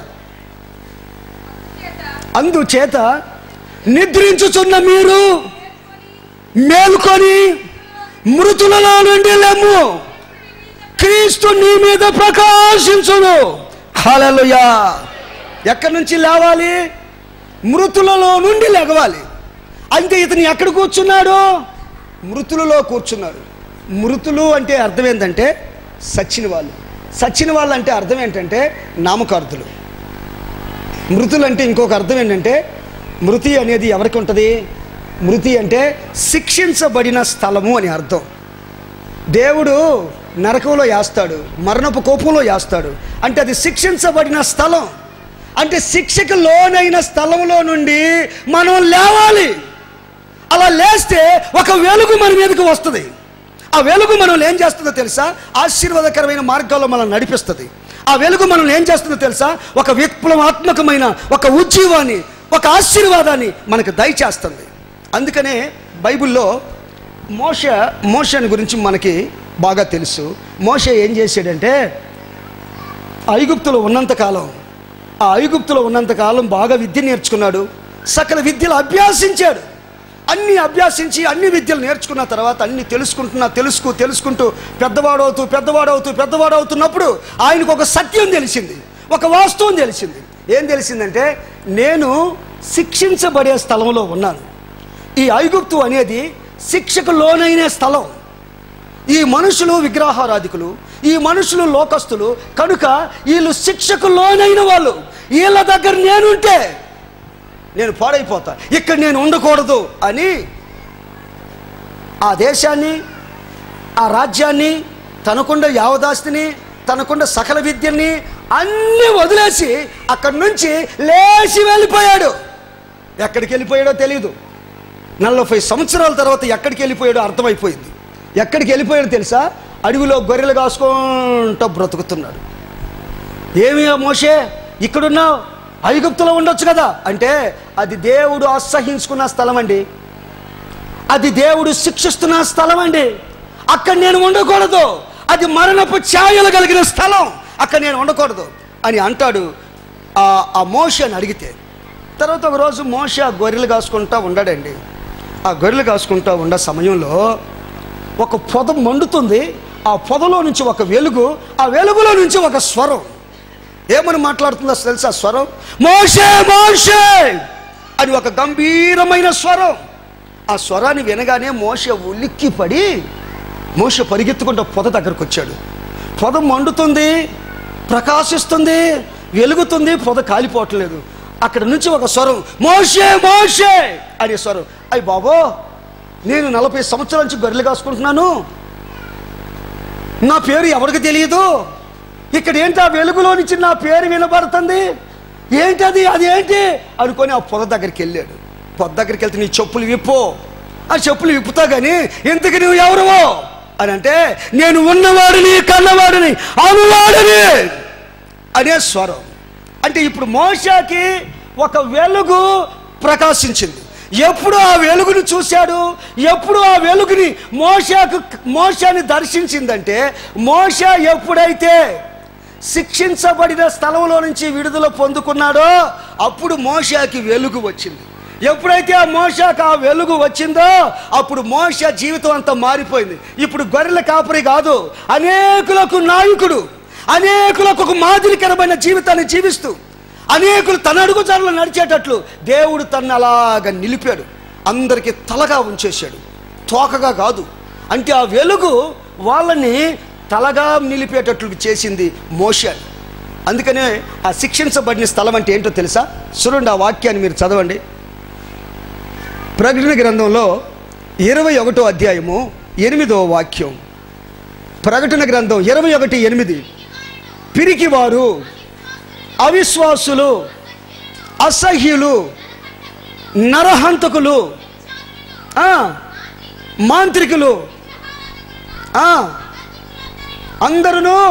అందుచేత నిద్రించుచున్న మీరు మేల్కొని మృతులలో నుండి లెమ్ము క్రీస్తు నీ మీద ప్రకాశించును హల్లెలూయా ఎక్కడి నుంచి లేవాలి మృతులలో నుండి లెగవాలి అంటే ఇతను ఎక్కడ కూర్చున్నాడు మృతులలో కూర్చున్నాడు మృతులు అంటే అర్థం ఏంటంటే సచ్చిన వాళ్ళు సచ్చిన వాళ్ళు అంటే అర్థం ఏంటంటే నామకార్థులు మృతులు అంటే ఇంకొక అర్థం ఏంటంటే మృతి అనేది ఎవరికి ఉంటుంది మృతి అంటే శిక్షించబడిన స్థలము అని అర్థం దేవుడు నరకంలో వేస్తాడు మరణపు కోపంలో వేస్తాడు అంటే అది శిక్షించబడిన స్థలం అంటే శిక్షకు లోనైన స్థలంలో నుండి మనం లేవాలి అలా లేస్తే ఒక వెలుగు మన మీదకి వస్తుంది ఆ వెలుగు మనల్ని ఏం చేస్తుందో తెలుసా ఆశీర్వాదకరమైన మార్గాల్లో మనల్ని నడిపిస్తుంది ఆ వెలుగు మనల్ని ఏం చేస్తుందో తెలుసా ఒక విప్లవాత్మకమైన ఒక ఉజ్జీవాన్ని ఒక ఆశీర్వాదాన్ని మనకు దయచేస్తుంది అందుకనే బైబిల్లో మోష మోషని గురించి మనకి బాగా తెలుసు మోష ఏం చేశాడంటే ఐగుప్తులో ఉన్నంతకాలం ఆ ఐగుప్తులో ఉన్నంతకాలం బాగా విద్య నేర్చుకున్నాడు సకల విద్యలు అభ్యాసించాడు అన్ని అభ్యాసించి అన్ని విద్యలు నేర్చుకున్న తర్వాత అన్ని తెలుసుకుంటున్నా తెలుసుకు తెలుసుకుంటూ పెద్దవాడవుతూ పెద్దవాడవుతూ పెద్దవాడవుతున్నప్పుడు ఆయనకు ఒక సత్యం తెలిసింది ఒక వాస్తవం తెలిసింది ఏం తెలిసిందంటే నేను శిక్షించబడే స్థలంలో ఉన్నాను ఈ ఐగుప్తు అనేది శిక్షకు లోనైన స్థలం ఈ మనుషులు విగ్రహారాధికులు ఈ మనుషులు లోకస్తులు కనుక వీళ్ళు శిక్షకు లోనైన వాళ్ళు వీళ్ళ దగ్గర నేనుంటే నేను పాడైపోతా ఇక్కడ నేను ఉండకూడదు అని ఆ దేశాన్ని ఆ రాజ్యాన్ని తనకుండ యావదాస్తిని తనకుండ సకల విద్యని అన్నీ వదిలేసి అక్కడి నుంచి లేచి వెళ్ళిపోయాడు ఎక్కడికి వెళ్ళిపోయాడో తెలియదు నలభై సంవత్సరాల తర్వాత ఎక్కడికి వెళ్ళిపోయాడో అర్థమైపోయింది ఎక్కడికి వెళ్ళిపోయాడో తెలుసా అడవిలో గొర్రెలు కాసుకుంటూ బ్రతుకుతున్నాడు ఏమి ఆ మోషే ఇక్కడున్నావు ఐగుప్తులో ఉండొచ్చు కదా అంటే అది దేవుడు అసహించుకున్న స్థలం అండి అది దేవుడు శిక్షిస్తున్న స్థలం అండి అక్కడ నేను ఉండకూడదు అది మరణపు ఛాయలు కలిగిన స్థలం అక్కడ నేను ఉండకూడదు అని అంటాడు ఆ ఆ మోష అని అడిగితే తర్వాత ఒక రోజు మోష గొర్రెలు కాసుకుంటా ఉండాడండి ఆ గొర్రెలు కాసుకుంటా ఉన్న సమయంలో ఒక పొద మండుతుంది ఆ పొదలో నుంచి ఒక వెలుగు ఆ వెలుగులో నుంచి ఒక స్వరం ఏమని మాట్లాడుతుందో తెలుసా స్వరం మోషే మోషే అని ఒక గంభీరమైన స్వరం ఆ స్వరాన్ని వినగానే మోష ఉలిక్కిపడి మోష పరిగెత్తుకుంటూ పొద దగ్గరకు వచ్చాడు పొద మండుతుంది ప్రకాశిస్తుంది వెలుగుతుంది పొద కాలిపోవట్లేదు అక్కడ నుంచి ఒక స్వరం మోషే మోషే అనే స్వరం అయ్యి బాబో నేను నలభై సంవత్సరాల నుంచి గొర్రెలు కాసుకుంటున్నాను నా పేరు ఎవరికి తెలియదు ఇక్కడ ఏంటి ఆ వెలుగులో నుంచి నా పేరు వినబడుతుంది ఏంటది అది ఏంటి అనుకొని ఆ పొద దగ్గరికి వెళ్ళాడు పొద దగ్గరికి వెళ్తే నీ చెప్పులు విప్పు ఆ చెప్పులు విప్పుతా కానీ ఎందుకు నువ్వు ఎవరువో అని అంటే నేను ఉన్నవాడిని కన్నవాడిని అనువాడిని అనే స్వరం అంటే ఇప్పుడు మోషాకి ఒక వెలుగు ప్రకాశించింది ఎప్పుడు ఆ వెలుగుని చూశాడు ఎప్పుడు ఆ వెలుగుని మోషాకు మోషాని దర్శించిందంటే మోష ఎప్పుడైతే శిక్షించబడిన స్థలంలో నుంచి విడుదల పొందుకున్నాడో అప్పుడు మోషాకి వెలుగు వచ్చింది ఎప్పుడైతే ఆ మోషాకు ఆ వెలుగు వచ్చిందో అప్పుడు మోష జీవితం అంతా మారిపోయింది ఇప్పుడు గొర్రెల కాపరి కాదు అనేకులకు నాయకుడు అనేకులకు ఒక మాదిరికరమైన జీవితాన్ని జీవిస్తూ అనేకులు తన అడుగుజాడలో నడిచేటట్లు దేవుడు తన్ను అలాగ నిలిపాడు అందరికీ తలగా ఉంచేశాడు తోకగా కాదు అంటే ఆ వెలుగు వాళ్ళని తలగా నిలిపేటట్లు చేసింది మోషాన్ని అందుకనే ఆ శిక్షించబడిన స్థలం అంటే ఏంటో తెలుసా చూడండి ఆ వాక్యాన్ని మీరు చదవండి ప్రకటన గ్రంథంలో ఇరవై ఒకటో అధ్యాయము ఎనిమిదో వాక్యం ప్రకటన గ్రంథం ఇరవై ఒకటి ఎనిమిది పిరికివారు అవిశ్వాసులు అసహ్యులు నరహంతకులు ఆ, మాంత్రికులు ఆ, అందరును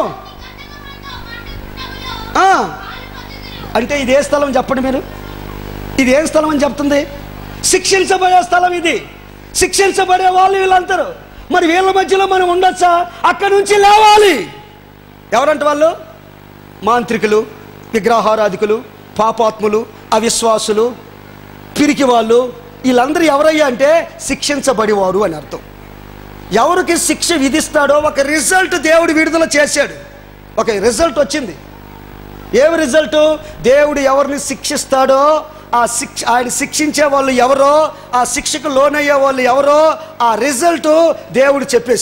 ఆ, అంటే ఇది ఏ స్థలం చెప్పండి మీరు ఇది ఏం స్థలం అని చెప్తుంది శిక్షించబడే స్థలం ఇది శిక్షించబడే వాళ్ళు వీళ్ళందరూ మరి వీళ్ళ మధ్యలో మనం ఉండొచ్చా అక్కడి నుంచి లేవాలి ఎవరంటే వాళ్ళు మాంత్రికులు విగ్రహారాధికులు పాపాత్ములు అవిశ్వాసులు పిరికి వాళ్ళు వీళ్ళందరూ ఎవరయ్యా అంటే శిక్షించబడేవారు అని అర్థం ఎవరికి శిక్ష విధిస్తాడో ఒక రిజల్ట్ దేవుడు విడుదల చేశాడు ఒక రిజల్ట్ వచ్చింది ఏమి రిజల్ట్ దేవుడు ఎవరిని శిక్షిస్తాడో ఆ శిక్ష ఆయన శిక్షించే వాళ్ళు ఎవరో ఆ శిక్షకు లోనయ్యే వాళ్ళు ఎవరో ఆ రిజల్ట్ దేవుడు చెప్పేశాడు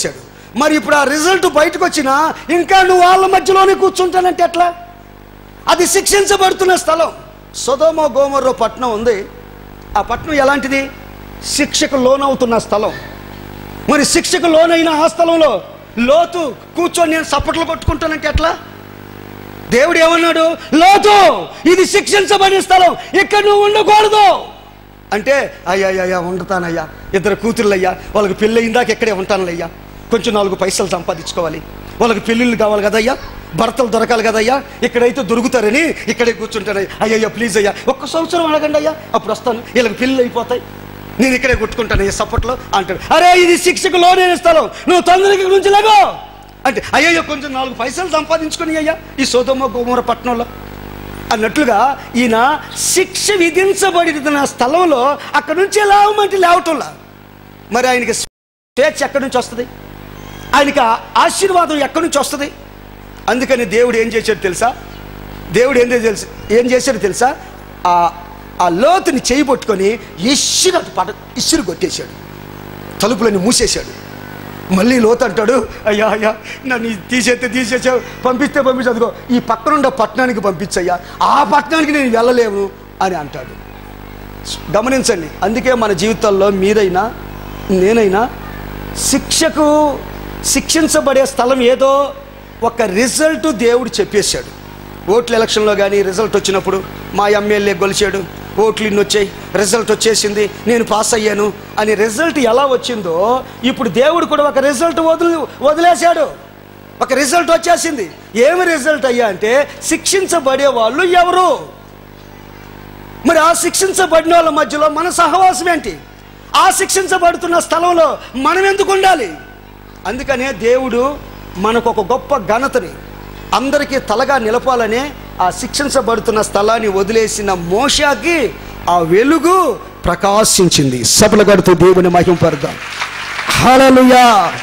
మరి ఇప్పుడు ఆ రిజల్ట్ బయటకు వచ్చినా ఇంకా నువ్వు వాళ్ళ మధ్యలోనే కూర్చుంటానంటే ఎట్లా అది శిక్షించబడుతున్న స్థలం సొదోమ గోమర్రో పట్టణం ఉంది ఆ పట్టణం ఎలాంటిది శిక్షకు లోనవుతున్న స్థలం మరి శిక్షకు లోనైన ఆ స్థలంలో లోతు కూర్చొని నేను సప్పట్లు కొట్టుకుంటానంటే ఎట్లా దేవుడు ఏమన్నాడు లోతు ఇది శిక్షించబడిన స్థలం ఇక్కడ నువ్వు ఉండకూడదు అంటే అయ్యా అయ్యా ఉండతానయ్యా ఇద్దరు కూతుర్లయ్యా వాళ్ళకి పెళ్ళి అయిందాక ఇక్కడే ఉంటానులయ్యా కొంచెం నాలుగు పైసలు సంపాదించుకోవాలి వాళ్ళకి పెళ్ళిళ్ళు కావాలి కదయ్యా భర్తలు దొరకాలి కదయ్యా ఇక్కడైతే దొరుకుతారని ఇక్కడే కూర్చుంటానయ్యా అయ్యయ్యా ప్లీజ్ అయ్యా ఒక్క సంవత్సరం అడగండి అయ్యా అప్పుడు వస్తాను వీళ్ళకి పెళ్ళి అయిపోతాయి నేను ఇక్కడే కొట్టుకుంటాను ఈ సపోర్ట్లో అంటాడు అరే ఇది శిక్షకు లోనే స్థలం నువ్వు తొందరగా నుంచి లేగో అంటే అయ్యయ్యో కొంచెం నాలుగు పైసలు సంపాదించుకొని అయ్యా ఈ సోదమ్మ గోమూర పట్టణంలో అన్నట్లుగా ఈయన శిక్ష విధించబడిన స్థలంలో అక్కడి నుంచి లేవమంటే లేవటంలా మరి ఆయనకి స్వేచ్ఛ ఎక్కడి నుంచి వస్తుంది ఆయనకి ఆ ఆశీర్వాదం ఎక్కడి నుంచి వస్తుంది అందుకని దేవుడు ఏం చేశాడు తెలుసా దేవుడు ఏం తెలుసు ఏం చేశాడు తెలుసా ఆ ఆ లోతుని చేయి పట్టుకొని ఇసురు అటు పడ ఇసురు కొట్టేశాడు తలుపులని మూసేశాడు మళ్ళీ లోతు అంటాడు అయ్యా అయ్యా నన్ను తీసేస్తే తీసేసావు పంపిస్తే పంపించు అదిగో ఈ పక్కనుండే పట్టణానికి పంపించయ్యా ఆ పట్టణానికి నేను వెళ్ళలేను అని అంటాడు గమనించండి అందుకే మన జీవితాల్లో మీరైనా నేనైనా శిక్షకు శిక్షించబడే స్థలం ఏదో ఒక రిజల్ట్ దేవుడు చెప్పేశాడు ఓట్ల ఎలక్షన్లో కానీ రిజల్ట్ వచ్చినప్పుడు మా ఎమ్మెల్యే గొలిచాడు ఓట్లు ఇన్ని వచ్చాయి రిజల్ట్ వచ్చేసింది నేను పాస్ అయ్యాను అని రిజల్ట్ ఎలా వచ్చిందో ఇప్పుడు దేవుడు కూడా ఒక రిజల్ట్ వదిలి వదిలేశాడు ఒక రిజల్ట్ వచ్చేసింది ఏమి రిజల్ట్ అయ్యా అంటే శిక్షించబడే వాళ్ళు ఎవరు మరి ఆ శిక్షించబడిన వాళ్ళ మధ్యలో మన సహవాసం ఏంటి ఆ శిక్షించబడుతున్న స్థలంలో మనం ఎందుకు ఉండాలి అందుకనే దేవుడు మనకు ఒక గొప్ప ఘనతని అందరికీ తలగా నిలపాలనే ఆ శిక్షించబడుతున్న స్థలాన్ని వదిలేసిన మోషాకి ఆ వెలుగు ప్రకాశించింది సభలు గడుతూ దేవుని మహింపడదాం హల్లెలూయా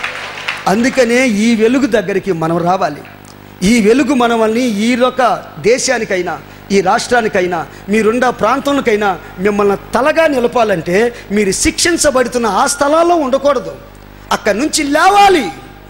అందుకనే ఈ వెలుగు దగ్గరికి మనం రావాలి ఈ వెలుగు మనల్ని ఈ యొక్క దేశానికైనా ఈ రాష్ట్రానికైనా మీరున్న ప్రాంతంకైనా మిమ్మల్ని తలగా నిలపాలంటే మీరు శిక్షించబడుతున్న ఆ స్థలాల్లో ఉండకూడదు అక్కడి నుంచి లేవాలి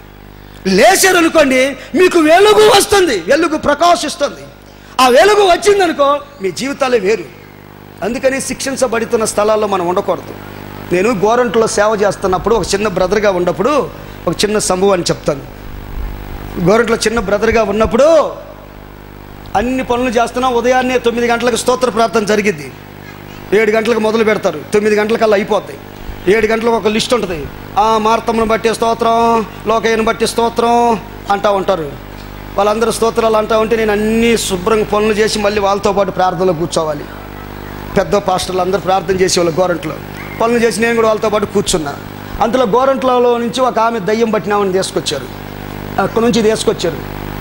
లేచారు అనుకోండి మీకు వెలుగు వస్తుంది వెలుగు ప్రకాశిస్తుంది ఆ వెలుగు వచ్చిందనుకో మీ జీవితాలే వేరు అందుకని శిక్షించబడుతున్న స్థలాల్లో మనం ఉండకూడదు నేను గోరంట్లో సేవ చేస్తున్నప్పుడు ఒక చిన్న బ్రదర్గా ఉన్నప్పుడు ఒక చిన్న సంభవాన్ని చెప్తాను గోరంట్లో చిన్న బ్రదర్గా ఉన్నప్పుడు అన్ని పనులు చేస్తున్నా ఉదయాన్నే తొమ్మిది గంటలకు స్తోత్ర ప్రార్థన జరిగిద్ది ఏడు గంటలకు మొదలు పెడతారు తొమ్మిది గంటలకల్లా అయిపోద్ది ఏడు గంటలకు ఒక లిస్ట్ ఉంటుంది ఆ మార్తమ్మను బట్టి స్తోత్రం లోకయ్యను బట్టి స్తోత్రం అంటా ఉంటారు వాళ్ళందరూ స్తోత్రాలు అంటా ఉంటే నేను అన్ని శుభ్రంగా పనులు చేసి మళ్ళీ వాళ్ళతో పాటు ప్రార్థనలో కూర్చోవాలి పెద్ద పాస్టర్లు అందరూ ప్రార్థన చేసేవాళ్ళు గోరంట్లో పనులు చేసి నేను కూడా వాళ్ళతో పాటు కూర్చున్నా అందులో గోరంట్లలో నుంచి ఒక ఆమె దయ్యం పట్టినామని తీసుకొచ్చారు అక్కడ నుంచి తీసుకొచ్చారు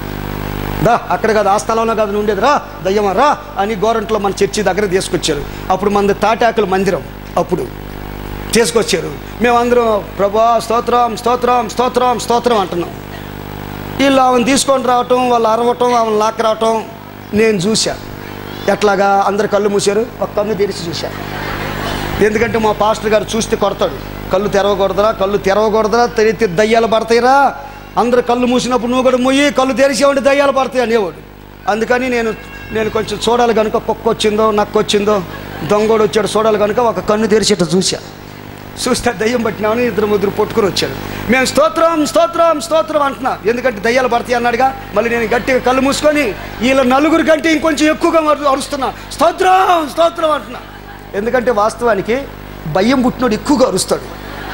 దా అక్కడ కాదు ఆ స్థలంలో కాదు నువ్వు ఉండేది రా దయ్యమా రా అని గోరంట్లో మన చర్చి దగ్గర తీసుకొచ్చారు అప్పుడు మనది తాటాకుల మందిరం అప్పుడు తీసుకొచ్చారు మేమందరం ప్రభా స్తోత్రం స్తోత్రం స్తోత్రం స్తోత్రం అంటున్నాం వీళ్ళు ఆమెను తీసుకొని రావటం వాళ్ళు అరవటం ఆమెను లాక్ రావటం నేను చూశా ఎట్లాగా అందరు కళ్ళు మూసారు ఒక కన్ను తెరిచి చూశా ఎందుకంటే మా పాస్టర్ గారు చూస్తే కొడతాడు కళ్ళు తెరవకూడదురా కళ్ళు తెరవకూడదురా తెరితే దయ్యాలు పడతాయిరా అందరు కళ్ళు మూసినప్పుడు నువ్వు కూడా ముయ్యి కళ్ళు తెరిచేవాడి దయ్యాలు పడతాయి అనేవాడు అందుకని నేను నేను కొంచెం చూడాలి కనుక కుక్క వచ్చిందో నక్క వచ్చిందో దొంగోడు వచ్చాడు చూడాలి కనుక ఒక కన్ను తెరిచేట చూశా చూస్తే దయ్యం పట్టినామని ఇద్దరు ముగ్గురు పట్టుకుని వచ్చారు మేము స్తోత్రం స్తోత్రం స్తోత్రం అంటున్నా ఎందుకంటే దయ్యాలు పడతాయి అన్నాడుగా మళ్ళీ నేను గట్టిగా కళ్ళు మూసుకొని వీళ్ళ నలుగురు కంటే ఇంకొంచెం ఎక్కువగా అరు- అరుస్తున్నా స్తోత్రం స్తోత్రం అంటున్నా ఎందుకంటే వాస్తవానికి భయం పుట్టినోడు ఎక్కువగా అరుస్తాడు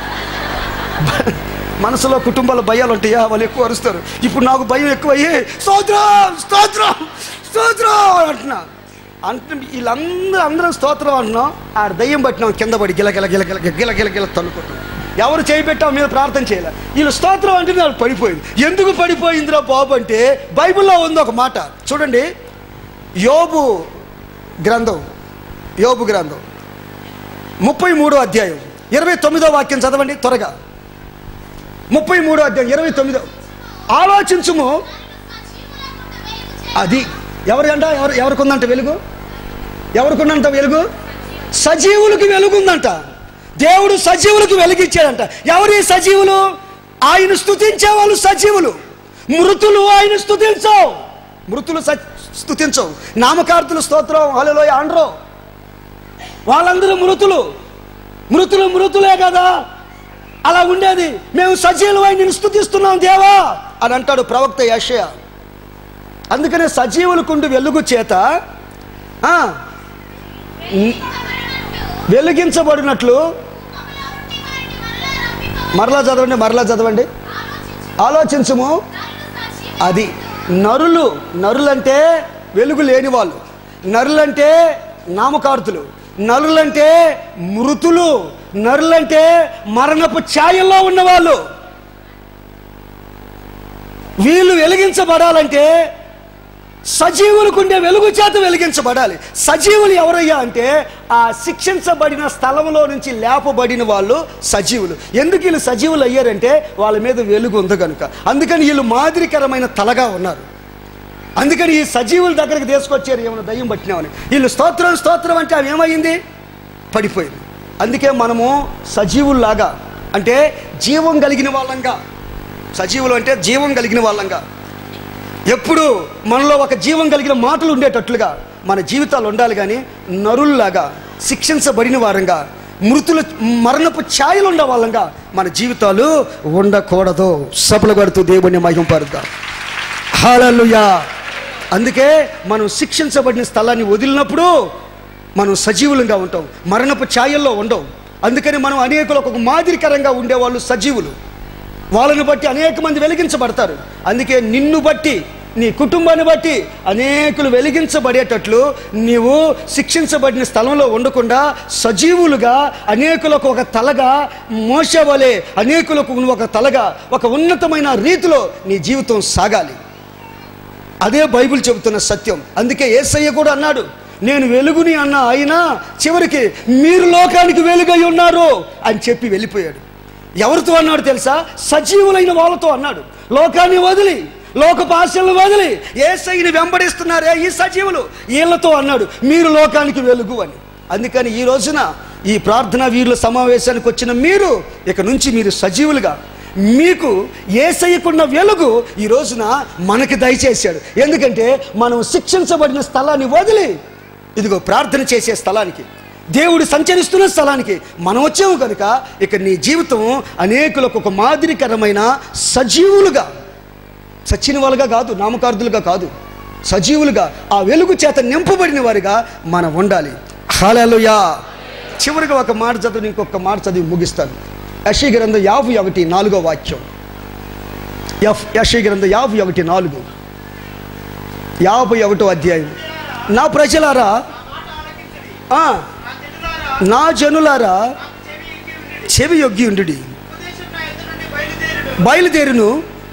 మనసులో కుటుంబాల భయాలు ఉంటాయా వాళ్ళు ఎక్కువ అరుస్తారు ఇప్పుడు నాకు భయం ఎక్కువ అయ్యి స్తోత్రం స్తోత్రం స్తోత్రం అంటున్నా అంటే వీళ్ళందరూ అందరం స్తోత్రం అంటున్నాం ఆ దయ్యం పట్టినాం కింద పడి గిల గిల గిల గిల గిల గిల గిల తన్నుకుంటాం ఎవరు చేయి పెట్టాం మీద ప్రార్థన చేయాలి వీళ్ళు స్తోత్రం అంటే నాకు పడిపోయింది ఎందుకు పడిపోయిందిరా బాబు అంటే బైబిల్లో ఉంది ఒక మాట చూడండి యోబు గ్రంథం యోబు గ్రంథం ముప్పై మూడో అధ్యాయం ఇరవై తొమ్మిదో వాక్యం చదవండి త్వరగా ముప్పై మూడో అధ్యాయం ఇరవై తొమ్మిదో ఆలోచించుము అది ఎవరి అంట ఎవరు ఎవరికి ఉందంట వెలుగు ఎవరికి ఉందంట వెలుగు సజీవులకి వెలుగుందంట దేవుడు సజీవులకు వెలుగిచ్చాడంట ఎవరి సజీవులు ఆయన స్తుతించే వాళ్ళు సజీవులు మృతులు ఆయన స్తుతించవు మృతులు స- స్తుతించవు నామకార్థులు స్తోత్రం హలో అండ్రో వాళ్ళందరూ మృతులు మృతులు మృతులే కదా అలా ఉండేది మేము సజీవులమై నేను స్తుతిస్తున్నాం దేవా అని అంటాడు ప్రవక్త యషయ అందుకనే సజీవులకుండు వెలుగు చేత ఆ, వెలిగించబడినట్లు మరలా చదవండి మరలా చదవండి ఆలోచించము అది నరులు నరులంటే వెలుగు లేని వాళ్ళు నరులంటే నామకార్థులు నరులంటే మృతులు నరులంటే మరణపు ఛాయల్లో ఉన్నవాళ్ళు వీళ్ళు వెలిగించబడాలంటే సజీవులకుండే వెలుగు చేత వెలిగించబడాలి సజీవులు ఎవరయ్యా అంటే ఆ శిక్షించబడిన స్థలంలో నుంచి లేపబడిన వాళ్ళు సజీవులు ఎందుకు వీళ్ళు సజీవులు అయ్యారంటే వాళ్ళ మీద వెలుగు ఉంది కనుక అందుకని వీళ్ళు మాదిరికరమైన తలగా ఉన్నారు అందుకని ఈ సజీవుల దగ్గరికి తీసుకొచ్చారు ఏమైనా దయ్యం పట్టినామని వీళ్ళు స్తోత్రం స్తోత్రం అంటే అవి ఏమైంది పడిపోయింది అందుకే మనము సజీవుల్లాగా అంటే జీవం కలిగిన వాళ్ళంగా సజీవులు అంటే జీవం కలిగిన వాళ్ళంగా ఎప్పుడు మనలో ఒక జీవం కలిగిన మాటలు ఉండేటట్లుగా మన జీవితాలు ఉండాలి కానీ నరుల్లాగా శిక్షించబడిన వారంగా మృతుల మరణపు ఛాయలు ఉండే వాళ్ళంగా మన జీవితాలు ఉండకూడదు సభలు కడుతూ దేవుని మహింపరుద్దాం హాలలుయా అందుకే మనం శిక్షించబడిన స్థలాన్ని వదిలినప్పుడు మనం సజీవులంగా ఉంటాం మరణపు ఛాయల్లో ఉండవు అందుకని మనం అనేకులకు ఒక మాదిరికరంగా ఉండేవాళ్ళు సజీవులు వాళ్ళని బట్టి అనేక మంది వెలిగించబడతారు అందుకే నిన్ను బట్టి నీ కుటుంబాన్ని బట్టి అనేకులు వెలిగించబడేటట్లు నీవు శిక్షించబడిన స్థలంలో ఉండకుండా సజీవులుగా అనేకులకు ఒక తలగా మోసవలే అనేకులకు నువ్వు ఒక తలగా ఒక ఉన్నతమైన రీతిలో నీ జీవితం సాగాలి అదే బైబిల్ చెబుతున్న సత్యం అందుకే ఏసయ్య కూడా అన్నాడు నేను వెలుగుని అన్న ఆయన చివరికి మీరు లోకానికి వెలుగై ఉన్నారు అని చెప్పి వెళ్ళిపోయాడు ఎవరితో అన్నాడు తెలుసా సజీవులైన వాళ్ళతో అన్నాడు లోకాన్ని వదిలి లోకపు ఆశలను వదిలి ఏసైని వెంబడిస్తున్నారే ఈ సజీవులు వీళ్ళతో అన్నాడు మీరు లోకానికి వెలుగు అని అందుకని ఈ రోజున ఈ ప్రార్థనా వీరుల సమావేశానికి వచ్చిన మీరు ఇక నుంచి మీరు సజీవులుగా మీకు ఏసయ్యకున్న వెలుగు ఈ రోజున మనకి దయచేశాడు ఎందుకంటే మనం శిక్షించబడిన స్థలాన్ని వదిలి ఇదిగో ప్రార్థన చేసే స్థలానికి దేవుడు సంచరిస్తున్న స్థలానికి మనం వచ్చాము కనుక ఇక నీ జీవితం అనేకులకు ఒక మాదిరికరమైన సజీవులుగా చచ్చిన వాళ్ళుగా కాదు నామకార్థులుగా కాదు సజీవులుగా ఆ వెలుగు చేత నింపబడిన వారిగా మనం ఉండాలి హాలలుయా చివరిగా ఒక మాట చదివి ఇంకొక మాట చదివి ముగిస్తాను యశీ గ్రంథం యాభై ఒకటి నాలుగో వాక్యం యఫ్ యశీ గ్రంథం యాభై ఒకటి నాలుగు యాభై ఒకటో అధ్యాయం నా ప్రజలారా ఆ, నా జనులారా చెవి యొగ్గి ఉండు బయలుదేరును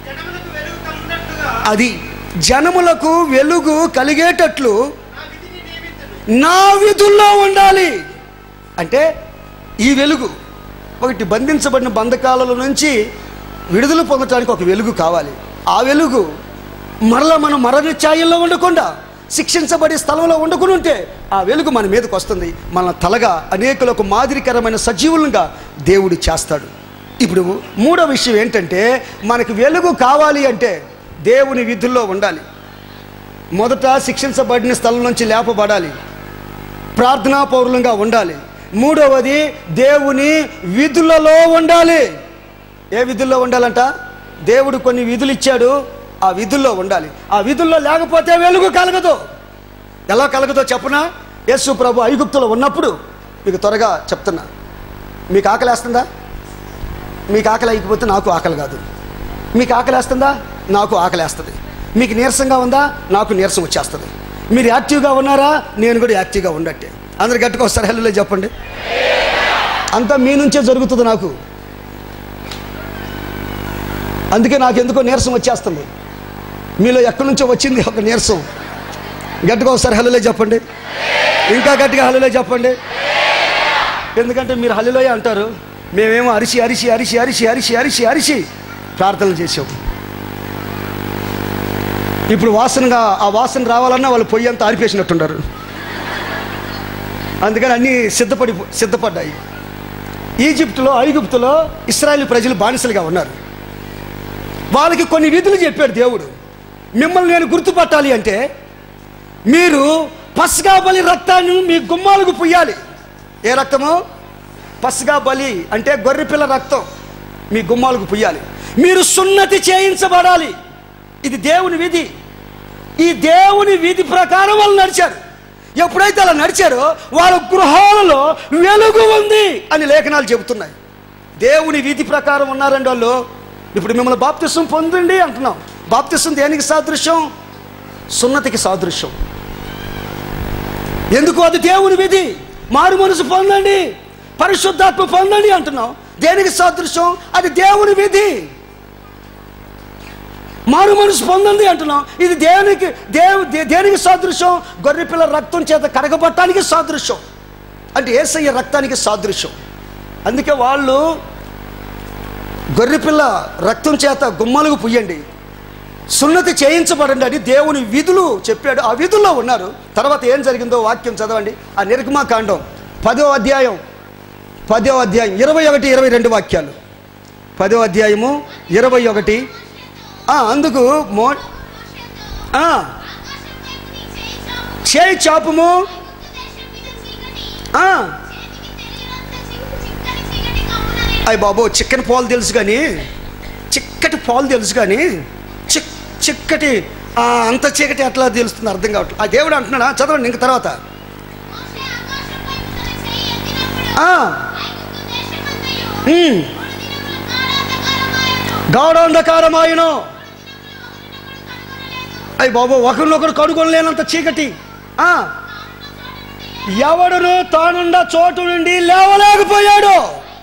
అది జనములకు వెలుగు కలిగేటట్లు నా విధుల్లో ఉండాలి అంటే ఈ వెలుగు ఒకటి బంధించబడిన బంధకాల నుంచి విడుదల పొందటానికి ఒక వెలుగు కావాలి ఆ వెలుగు మరలా మనం మరణ ఛాయల్లో ఉండకుండా శిక్షించబడే స్థలంలో ఉండకుండా ఉంటే ఆ వెలుగు మన మీదకి వస్తుంది మన తలగా అనేకులకు మాదిరికరమైన సజీవులుగా దేవుడు చేస్తాడు ఇప్పుడు మూడో విషయం ఏంటంటే మనకు వెలుగు కావాలి అంటే దేవుని విధుల్లో ఉండాలి మొదట శిక్షించబడిన స్థలం నుంచి లేపబడాలి ప్రార్థనా పౌరులంగా ఉండాలి మూడవది దేవుని విధులలో ఉండాలి ఏ విధుల్లో ఉండాలంట దేవుడు కొన్ని విధులు ఇచ్చాడు ఆ విధుల్లో ఉండాలి ఆ విధుల్లో లేకపోతే వెలుగు కలగదు ఎలా కలగదో చెప్పనా యేసు ప్రభు ఐగుప్తులో ఉన్నప్పుడు మీకు త్వరగా చెప్తున్నా మీకు ఆకలేస్తుందా మీకు ఆకలి అయిపోతే నాకు ఆకలి కాదు మీకు ఆకలేస్తుందా నాకు ఆకలేస్తుంది మీకు నీరసంగా ఉందా నాకు నీరసం వచ్చేస్తుంది మీరు యాక్టివ్గా ఉన్నారా నేను కూడా యాక్టివ్గా ఉన్నట్టే అందరు గట్టిగా వస్తారు హెల్లో చెప్పండి అంతా మీ నుంచే జరుగుతుంది నాకు అందుకే నాకు ఎందుకో నీరసం వచ్చేస్తుంది మీలో ఎక్కడి నుంచో వచ్చింది ఒక నీరసం గట్టిగా ఒకసారి హల్లులే చెప్పండి ఇంకా గట్టిగా హల్లులే చెప్పండి ఎందుకంటే మీరు హల్లులోయ అంటారు మేమేమో అరిసి అరిసి అరిసి అరిసి అరిసి అరిసి అరిసి ప్రార్థనలు చేసాం ఇప్పుడు వాసనగా ఆ వాసన రావాలన్నా వాళ్ళు పొయ్యి అంతా ఆరిపేసినట్టున్నారు అందుకని అన్నీ సిద్ధపడి సిద్ధపడ్డాయి ఈజిప్టులో ఐగుప్తులో ఇస్రాయేల్ ప్రజలు బానిసలుగా ఉన్నారు వాళ్ళకి కొన్ని విధులు చెప్పాడు దేవుడు మిమ్మల్ని నేను గుర్తుపట్టాలి అంటే మీరు పస్గా బలి రక్తాన్ని మీ గుమ్మాలకు పుయ్యాలి ఏ రక్తము పస్గా బలి అంటే గొర్రెపిల్ల రక్తం మీ గుమ్మాలకు పుయ్యాలి మీరు సున్నతి చేయించబడాలి ఇది దేవుని విధి ఈ దేవుని విధి ప్రకారం వాళ్ళు నడిచారు ఎప్పుడైతే అలా నడిచారో వాళ్ళ గృహాలలో వెలుగు ఉంది అని లేఖనాలు చెబుతున్నాయి దేవుని విధి ప్రకారం ఉన్నారండి వాళ్ళు ఇప్పుడు మిమ్మల్ని బాప్తిసం పొందండి అంటున్నాం బాప్తిసం దేనికి సాదృశ్యం సున్నతికి సాదృశ్యం ఎందుకు అది దేవుని విధి మారు మనసు పొందండి పరిశుద్ధాత్మ పొందండి అంటున్నాం దేనికి సాదృశ్యం అది దేవుని విధి మారు మనసు పొందండి అంటున్నాం ఇది దేవునికి దేవు దే- దేనికి సాదృశ్యం గొర్రెపిల్ల రక్తం చేత కడగబట్టానికి సాదృశ్యం అంటే ఏసయ్య రక్తానికి సాదృశ్యం అందుకే వాళ్ళు గొర్రెపిల్ల రక్తం చేత గుమ్మలకు పుయ్యండి సున్నతి చేయించబడండి అని దేవుని విధులు చెప్పాడు ఆ విధుల్లో ఉన్నారు తర్వాత ఏం జరిగిందో వాక్యం చదవండి ఆ నిర్గమాకాండం పదో అధ్యాయం పదో అధ్యాయం ఇరవై ఒకటి ఇరవై రెండు వాక్యాలు పదో అధ్యాయము ఇరవై ఒకటి ఆ, అందుకు మో ఆ, చేయి చాపుము ఆ, అయ్య బాబు చిక్కని పాలు తెలుసు కానీ చిక్కటి పాలు తెలుసు కానీ చిక్ చిక్కటి ఆ, అంత చీకటి ఎట్లా తెలుస్తుంది అర్థం కావట్లేదు ఆ దేవుడు అంటున్నాడా చదవండి ఇంక తర్వాత ఆ, ఉమ్, గాఢాంధకారమాయను అయ్య బాబు ఒకరినొకరు కనుగొనలేనంత చీకటి ఆ, ఎవడును తానుండ చోటు నుండి లేవలేకపోయాడు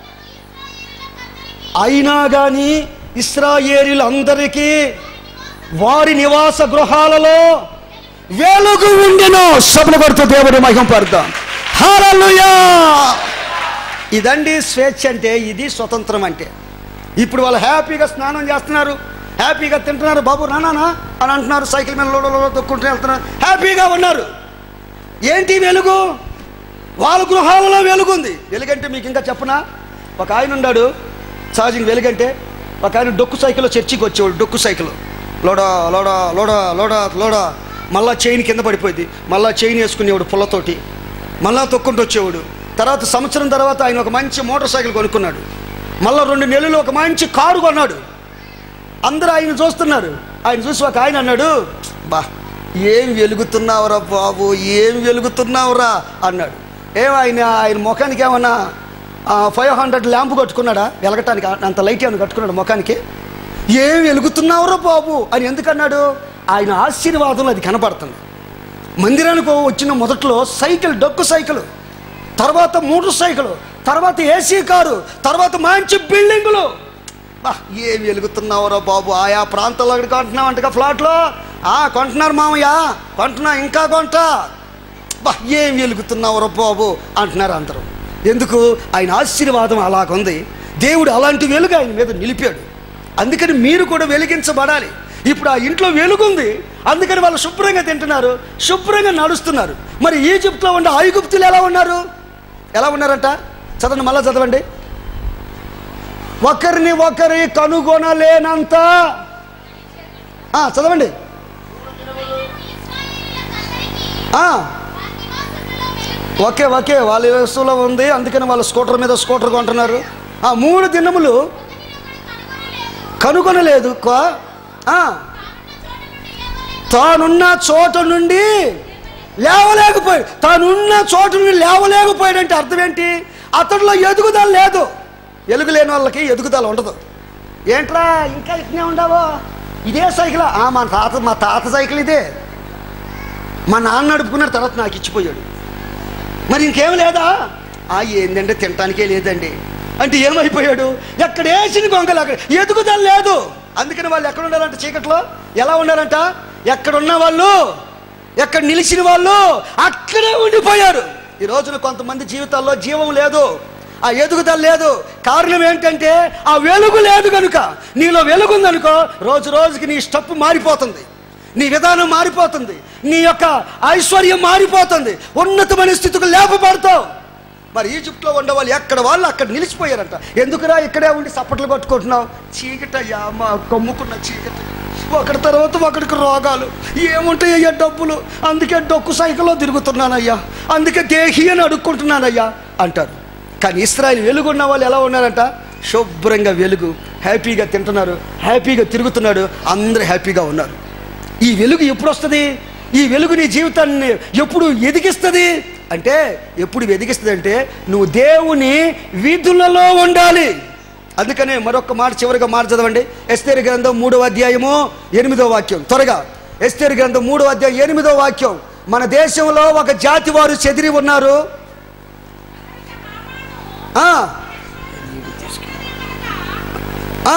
అయినా కానీ ఇస్రాయేలీలందరికీ వారి నివాస గృహాలలో వెలుగు ఉండెను సభను కొడుతూ దేవుడు మహిమ పడతాం హల్లెలూయా ఇదండి స్వేచ్ఛ అంటే ఇది స్వతంత్రం అంటే ఇప్పుడు వాళ్ళు హ్యాపీగా స్నానం చేస్తున్నారు హ్యాపీగా తింటున్నారు బాబు నానా అని అంటున్నారు సైకిల్ మీద లోడ లోడ తొక్కుంటూ వెళ్తున్నారు హ్యాపీగా ఉన్నారు ఏంటి వెలుగు వాళ్ళ గృహాలలో వెలుగుంది వెలుగంటే మీకు ఇంకా చెప్పనా ఒక ఆయన ఉన్నాడు ఛార్జింగ్ వెలుగంటే ఒక ఆయన డొక్కు సైకిల్లో చర్చికి వచ్చేవాడు డొక్కు సైకిల్ లోడా లోడా లోడా లోడా లోడా మళ్ళా చైన్ కింద పడిపోయింది మళ్ళా చైన్ వేసుకునేవాడు పుల్లతోటి మళ్ళా తొక్కుంటూ వచ్చేవాడు తర్వాత సంవత్సరం తర్వాత ఆయన ఒక మంచి మోటార్ సైకిల్ కొనుక్కున్నాడు మళ్ళా రెండు నెలలు ఒక మంచి కారు కొన్నాడు అందరూ ఆయన చూస్తున్నారు ఆయన చూసి ఒక ఆయన అన్నాడు బా ఏం వెలుగుతున్నావురా బాబు ఏం వెలుగుతున్నావురా అన్నాడు ఏం ఆయన ఆయన ముఖానికి ఏమన్నా ఫైవ్ హండ్రెడ్ ల్యాంప్ కట్టుకున్నాడా వెలగటానికి అంత లైట్ ఏమైనా కట్టుకున్నాడు ముఖానికి ఏం వెలుగుతున్నావురా బాబు అని ఎందుకన్నాడు ఆయన ఆశీర్వాదంలో అది కనపడుతుంది మందిరానికి వచ్చిన మొదట్లో సైకిల్ డొక్కు సైకిల్ తర్వాత మోటార్ సైకిల్ తర్వాత ఏసీ కారు తర్వాత మంచి బిల్డింగులు బా ఏం వెలుగుతున్నావురా బాబు ఆయా ప్రాంతాల్లో అక్కడ కొంటున్నావంటగా ఫ్లాట్లో ఆ కొంటున్నారు మామయ్య కొంటున్నా ఇంకా కొంట బా ఏం వెలుగుతున్నావురా బాబు అంటున్నారు అందరూ ఎందుకు ఆయన ఆశీర్వాదం అలాగుంది దేవుడు అలాంటి వెలుగు ఆయన మీద నిలిపాడు అందుకని మీరు కూడా వెలిగించబడాలి ఇప్పుడు ఆ ఇంట్లో వెలుగుంది అందుకని వాళ్ళు శుభ్రంగా తింటున్నారు శుభ్రంగా నడుస్తున్నారు మరి ఈజిప్ట్లో ఉండే ఐగుప్తులు ఎలా ఉన్నారు ఎలా ఉన్నారంట చదవండి మళ్ళా చదవండి ఒకరిని ఒకరి కనుగొనలేనంత ఆ, చదవండి ఆ, ఓకే ఓకే వాళ్ళ వస్తువులో ఉంది అందుకని వాళ్ళ స్కూటర్ మీద స్కూటర్ కొంటున్నారు ఆ మూడు దినములు కనుగొనలేదు కా- ఆ, తానున్న చోట నుండి లేవలేకపోయాడు తానున్న చోట నుండి లేవలేకపోయాడంటే అర్థం ఏంటి అతడిలో ఎదుగుదల లేదు ఎలుగు లేని వాళ్ళకి ఎదుగుదల ఉండదు ఏంట్రా ఇంకా ఇట్నే ఉండవో ఇదే సైకిల్ ఆ మా తాత మా తాత సైకిల్ ఇదే మా నాన్న నడుపుకున్నాడు తర్వాత నాకు ఇచ్చిపోయాడు మరి ఇంకేం లేదా ఆ ఏందంటే తినటానికే లేదండి అంటే ఏమైపోయాడు ఎక్కడ వేసిన గొంగలు అక్కడ ఎదుగుదల లేదు అందుకని వాళ్ళు ఎక్కడ ఉండాలంట చీకట్లో ఎలా ఉండాలంట ఎక్కడ ఉన్న వాళ్ళు ఎక్కడ నిలిచిన వాళ్ళు అక్కడే ఉండిపోయారు ఈ రోజున కొంతమంది జీవితాల్లో జీవం లేదు ఆ ఎదుగుదల లేదు కారణం ఏంటంటే ఆ వెలుగు లేదు కనుక నీలో వెలుగు ఉందనుకో రోజు రోజుకి నీ స్టెప్ మారిపోతుంది నీ విధానం మారిపోతుంది నీ యొక్క ఐశ్వర్యం మారిపోతుంది ఉన్నతమైన స్థితికి లేపబడతావు మరి ఈజిప్ట్లో ఉండే వాళ్ళు ఎక్కడ వాళ్ళు అక్కడ నిలిచిపోయారంట ఎందుకురా ఇక్కడే ఉండి సప్పట్లు కొట్టుకుంటున్నావు చీకటయ్యా మా కమ్ముకున్న చీకటి ఒకటి తర్వాత ఒకడికి రోగాలు ఏముంటాయ్యా డబ్బులు అందుకే డొక్కు సైకిల్లో తిరుగుతున్నానయ్యా అందుకే దేహి అని అడుక్కుంటున్నానయ్యా అంటారు కానీ ఇస్రాయల్ వెలుగున్న వాళ్ళు ఎలా ఉన్నారంట శుభ్రంగా వెలుగు హ్యాపీగా తింటున్నారు హ్యాపీగా తిరుగుతున్నాడు అందరూ హ్యాపీగా ఉన్నారు ఈ వెలుగు ఎప్పుడు వస్తుంది ఈ వెలుగు నీ జీవితాన్ని ఎప్పుడు ఎదిగిస్తుంది అంటే ఎప్పుడు ఎదిగిస్తుంది అంటే నువ్వు దేవుని వీధులలో ఉండాలి అందుకనే మరొక మాట చివరిగా మాట చదవండి ఎస్తేరి గ్రంథం మూడవ అధ్యాయము ఎనిమిదో వాక్యం త్వరగా ఎస్తేరి గ్రంథం మూడవ అధ్యాయం ఎనిమిదో వాక్యం మన దేశంలో ఒక జాతి వారు చెదిరి ఉన్నారు ఆ, ఆ,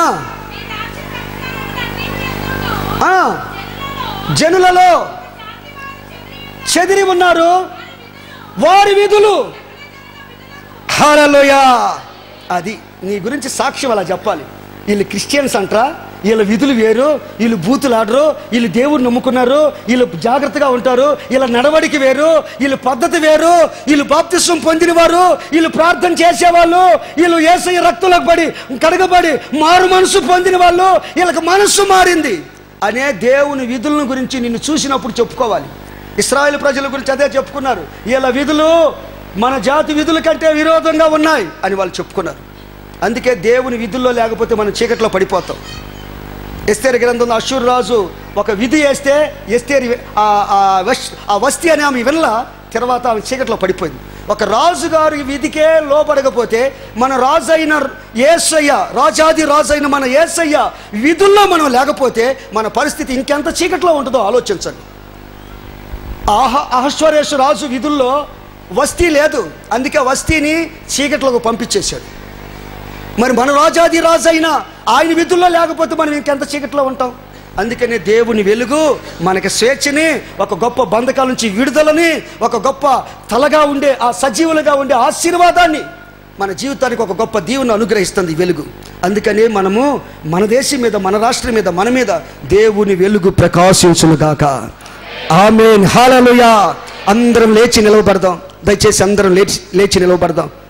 ఆ, జనులలో చెదిరి ఉన్నారు వారి విధులు హాలలోయా అది నీ గురించి సాక్ష్యం అలా చెప్పాలి వీళ్ళు క్రిస్టియన్స్ అంటారా వీళ్ళ విధులు వేరు వీళ్ళు బూతులు ఆడరు వీళ్ళు దేవుడిని నమ్ముకున్నారు వీళ్ళు జాగ్రత్తగా ఉంటారు వీళ్ళ నడవడికి వేరు వీళ్ళు పద్ధతి వేరు వీళ్ళు బాప్తిస్వం పొందినవారు వీళ్ళు ప్రార్థన చేసేవాళ్ళు వీళ్ళు ఏసయ్య రక్తులకు పడి కడగబడి మారు మనసు పొందిన వాళ్ళు వీళ్ళకి మనస్సు మారింది అనే దేవుని విధులను గురించి నిన్ను చూసినప్పుడు చెప్పుకోవాలి ఇస్రాయేల్ ప్రజల గురించి అదే చెప్పుకున్నారు వీళ్ళ విధులు మన జాతి విధుల కంటే విరోధంగా ఉన్నాయి అని వాళ్ళు చెప్పుకున్నారు అందుకే దేవుని విధుల్లో లేకపోతే మనం చీకట్లో పడిపోతాం ఎస్తేరు గ్రంథంలో అశ్వర్ రాజు ఒక విధి వేస్తే ఎస్తేరి ఆ- ఆ వస్- ఆ వస్తి అనే ఆమె వినల తర్వాత ఆమె చీకట్లో పడిపోయింది ఒక రాజు గారి విధికే లోపడకపోతే మన రాజు అయిన ఏసయ్య రాజాది రాజు అయిన మన ఏసయ్య విధుల్లో మనం లేకపోతే మన పరిస్థితి ఇంకెంత చీకట్లో ఉంటుందో ఆలోచించండి ఆహ అహశ్వరేష్ రాజు విధుల్లో వస్తీ లేదు అందుకే వస్తీని చీకట్లోకి పంపించేశాడు మరి మన రాజాది రాజు అయినా ఆయన విధుల్లో లేకపోతే మనం ఇంకెంత చీకట్లో ఉంటాం అందుకనే దేవుని వెలుగు మనకి స్వేచ్ఛని ఒక గొప్ప బంధకాల నుంచి విడుదలని ఒక గొప్ప తలగా ఉండే ఆ సజీవులుగా ఉండే ఆశీర్వాదాన్ని మన జీవితానికి ఒక గొప్ప దీవుని అనుగ్రహిస్తుంది ఈ వెలుగు అందుకనే మనము మన దేశం మీద మన రాష్ట్రం మీద మన మీద దేవుని వెలుగు ప్రకాశించునుగాక ఆమెన్ హాలలుయా అందరం లేచి నిలవబడదాం దయచేసి అందరం లేచి లేచి నిలవబడదాం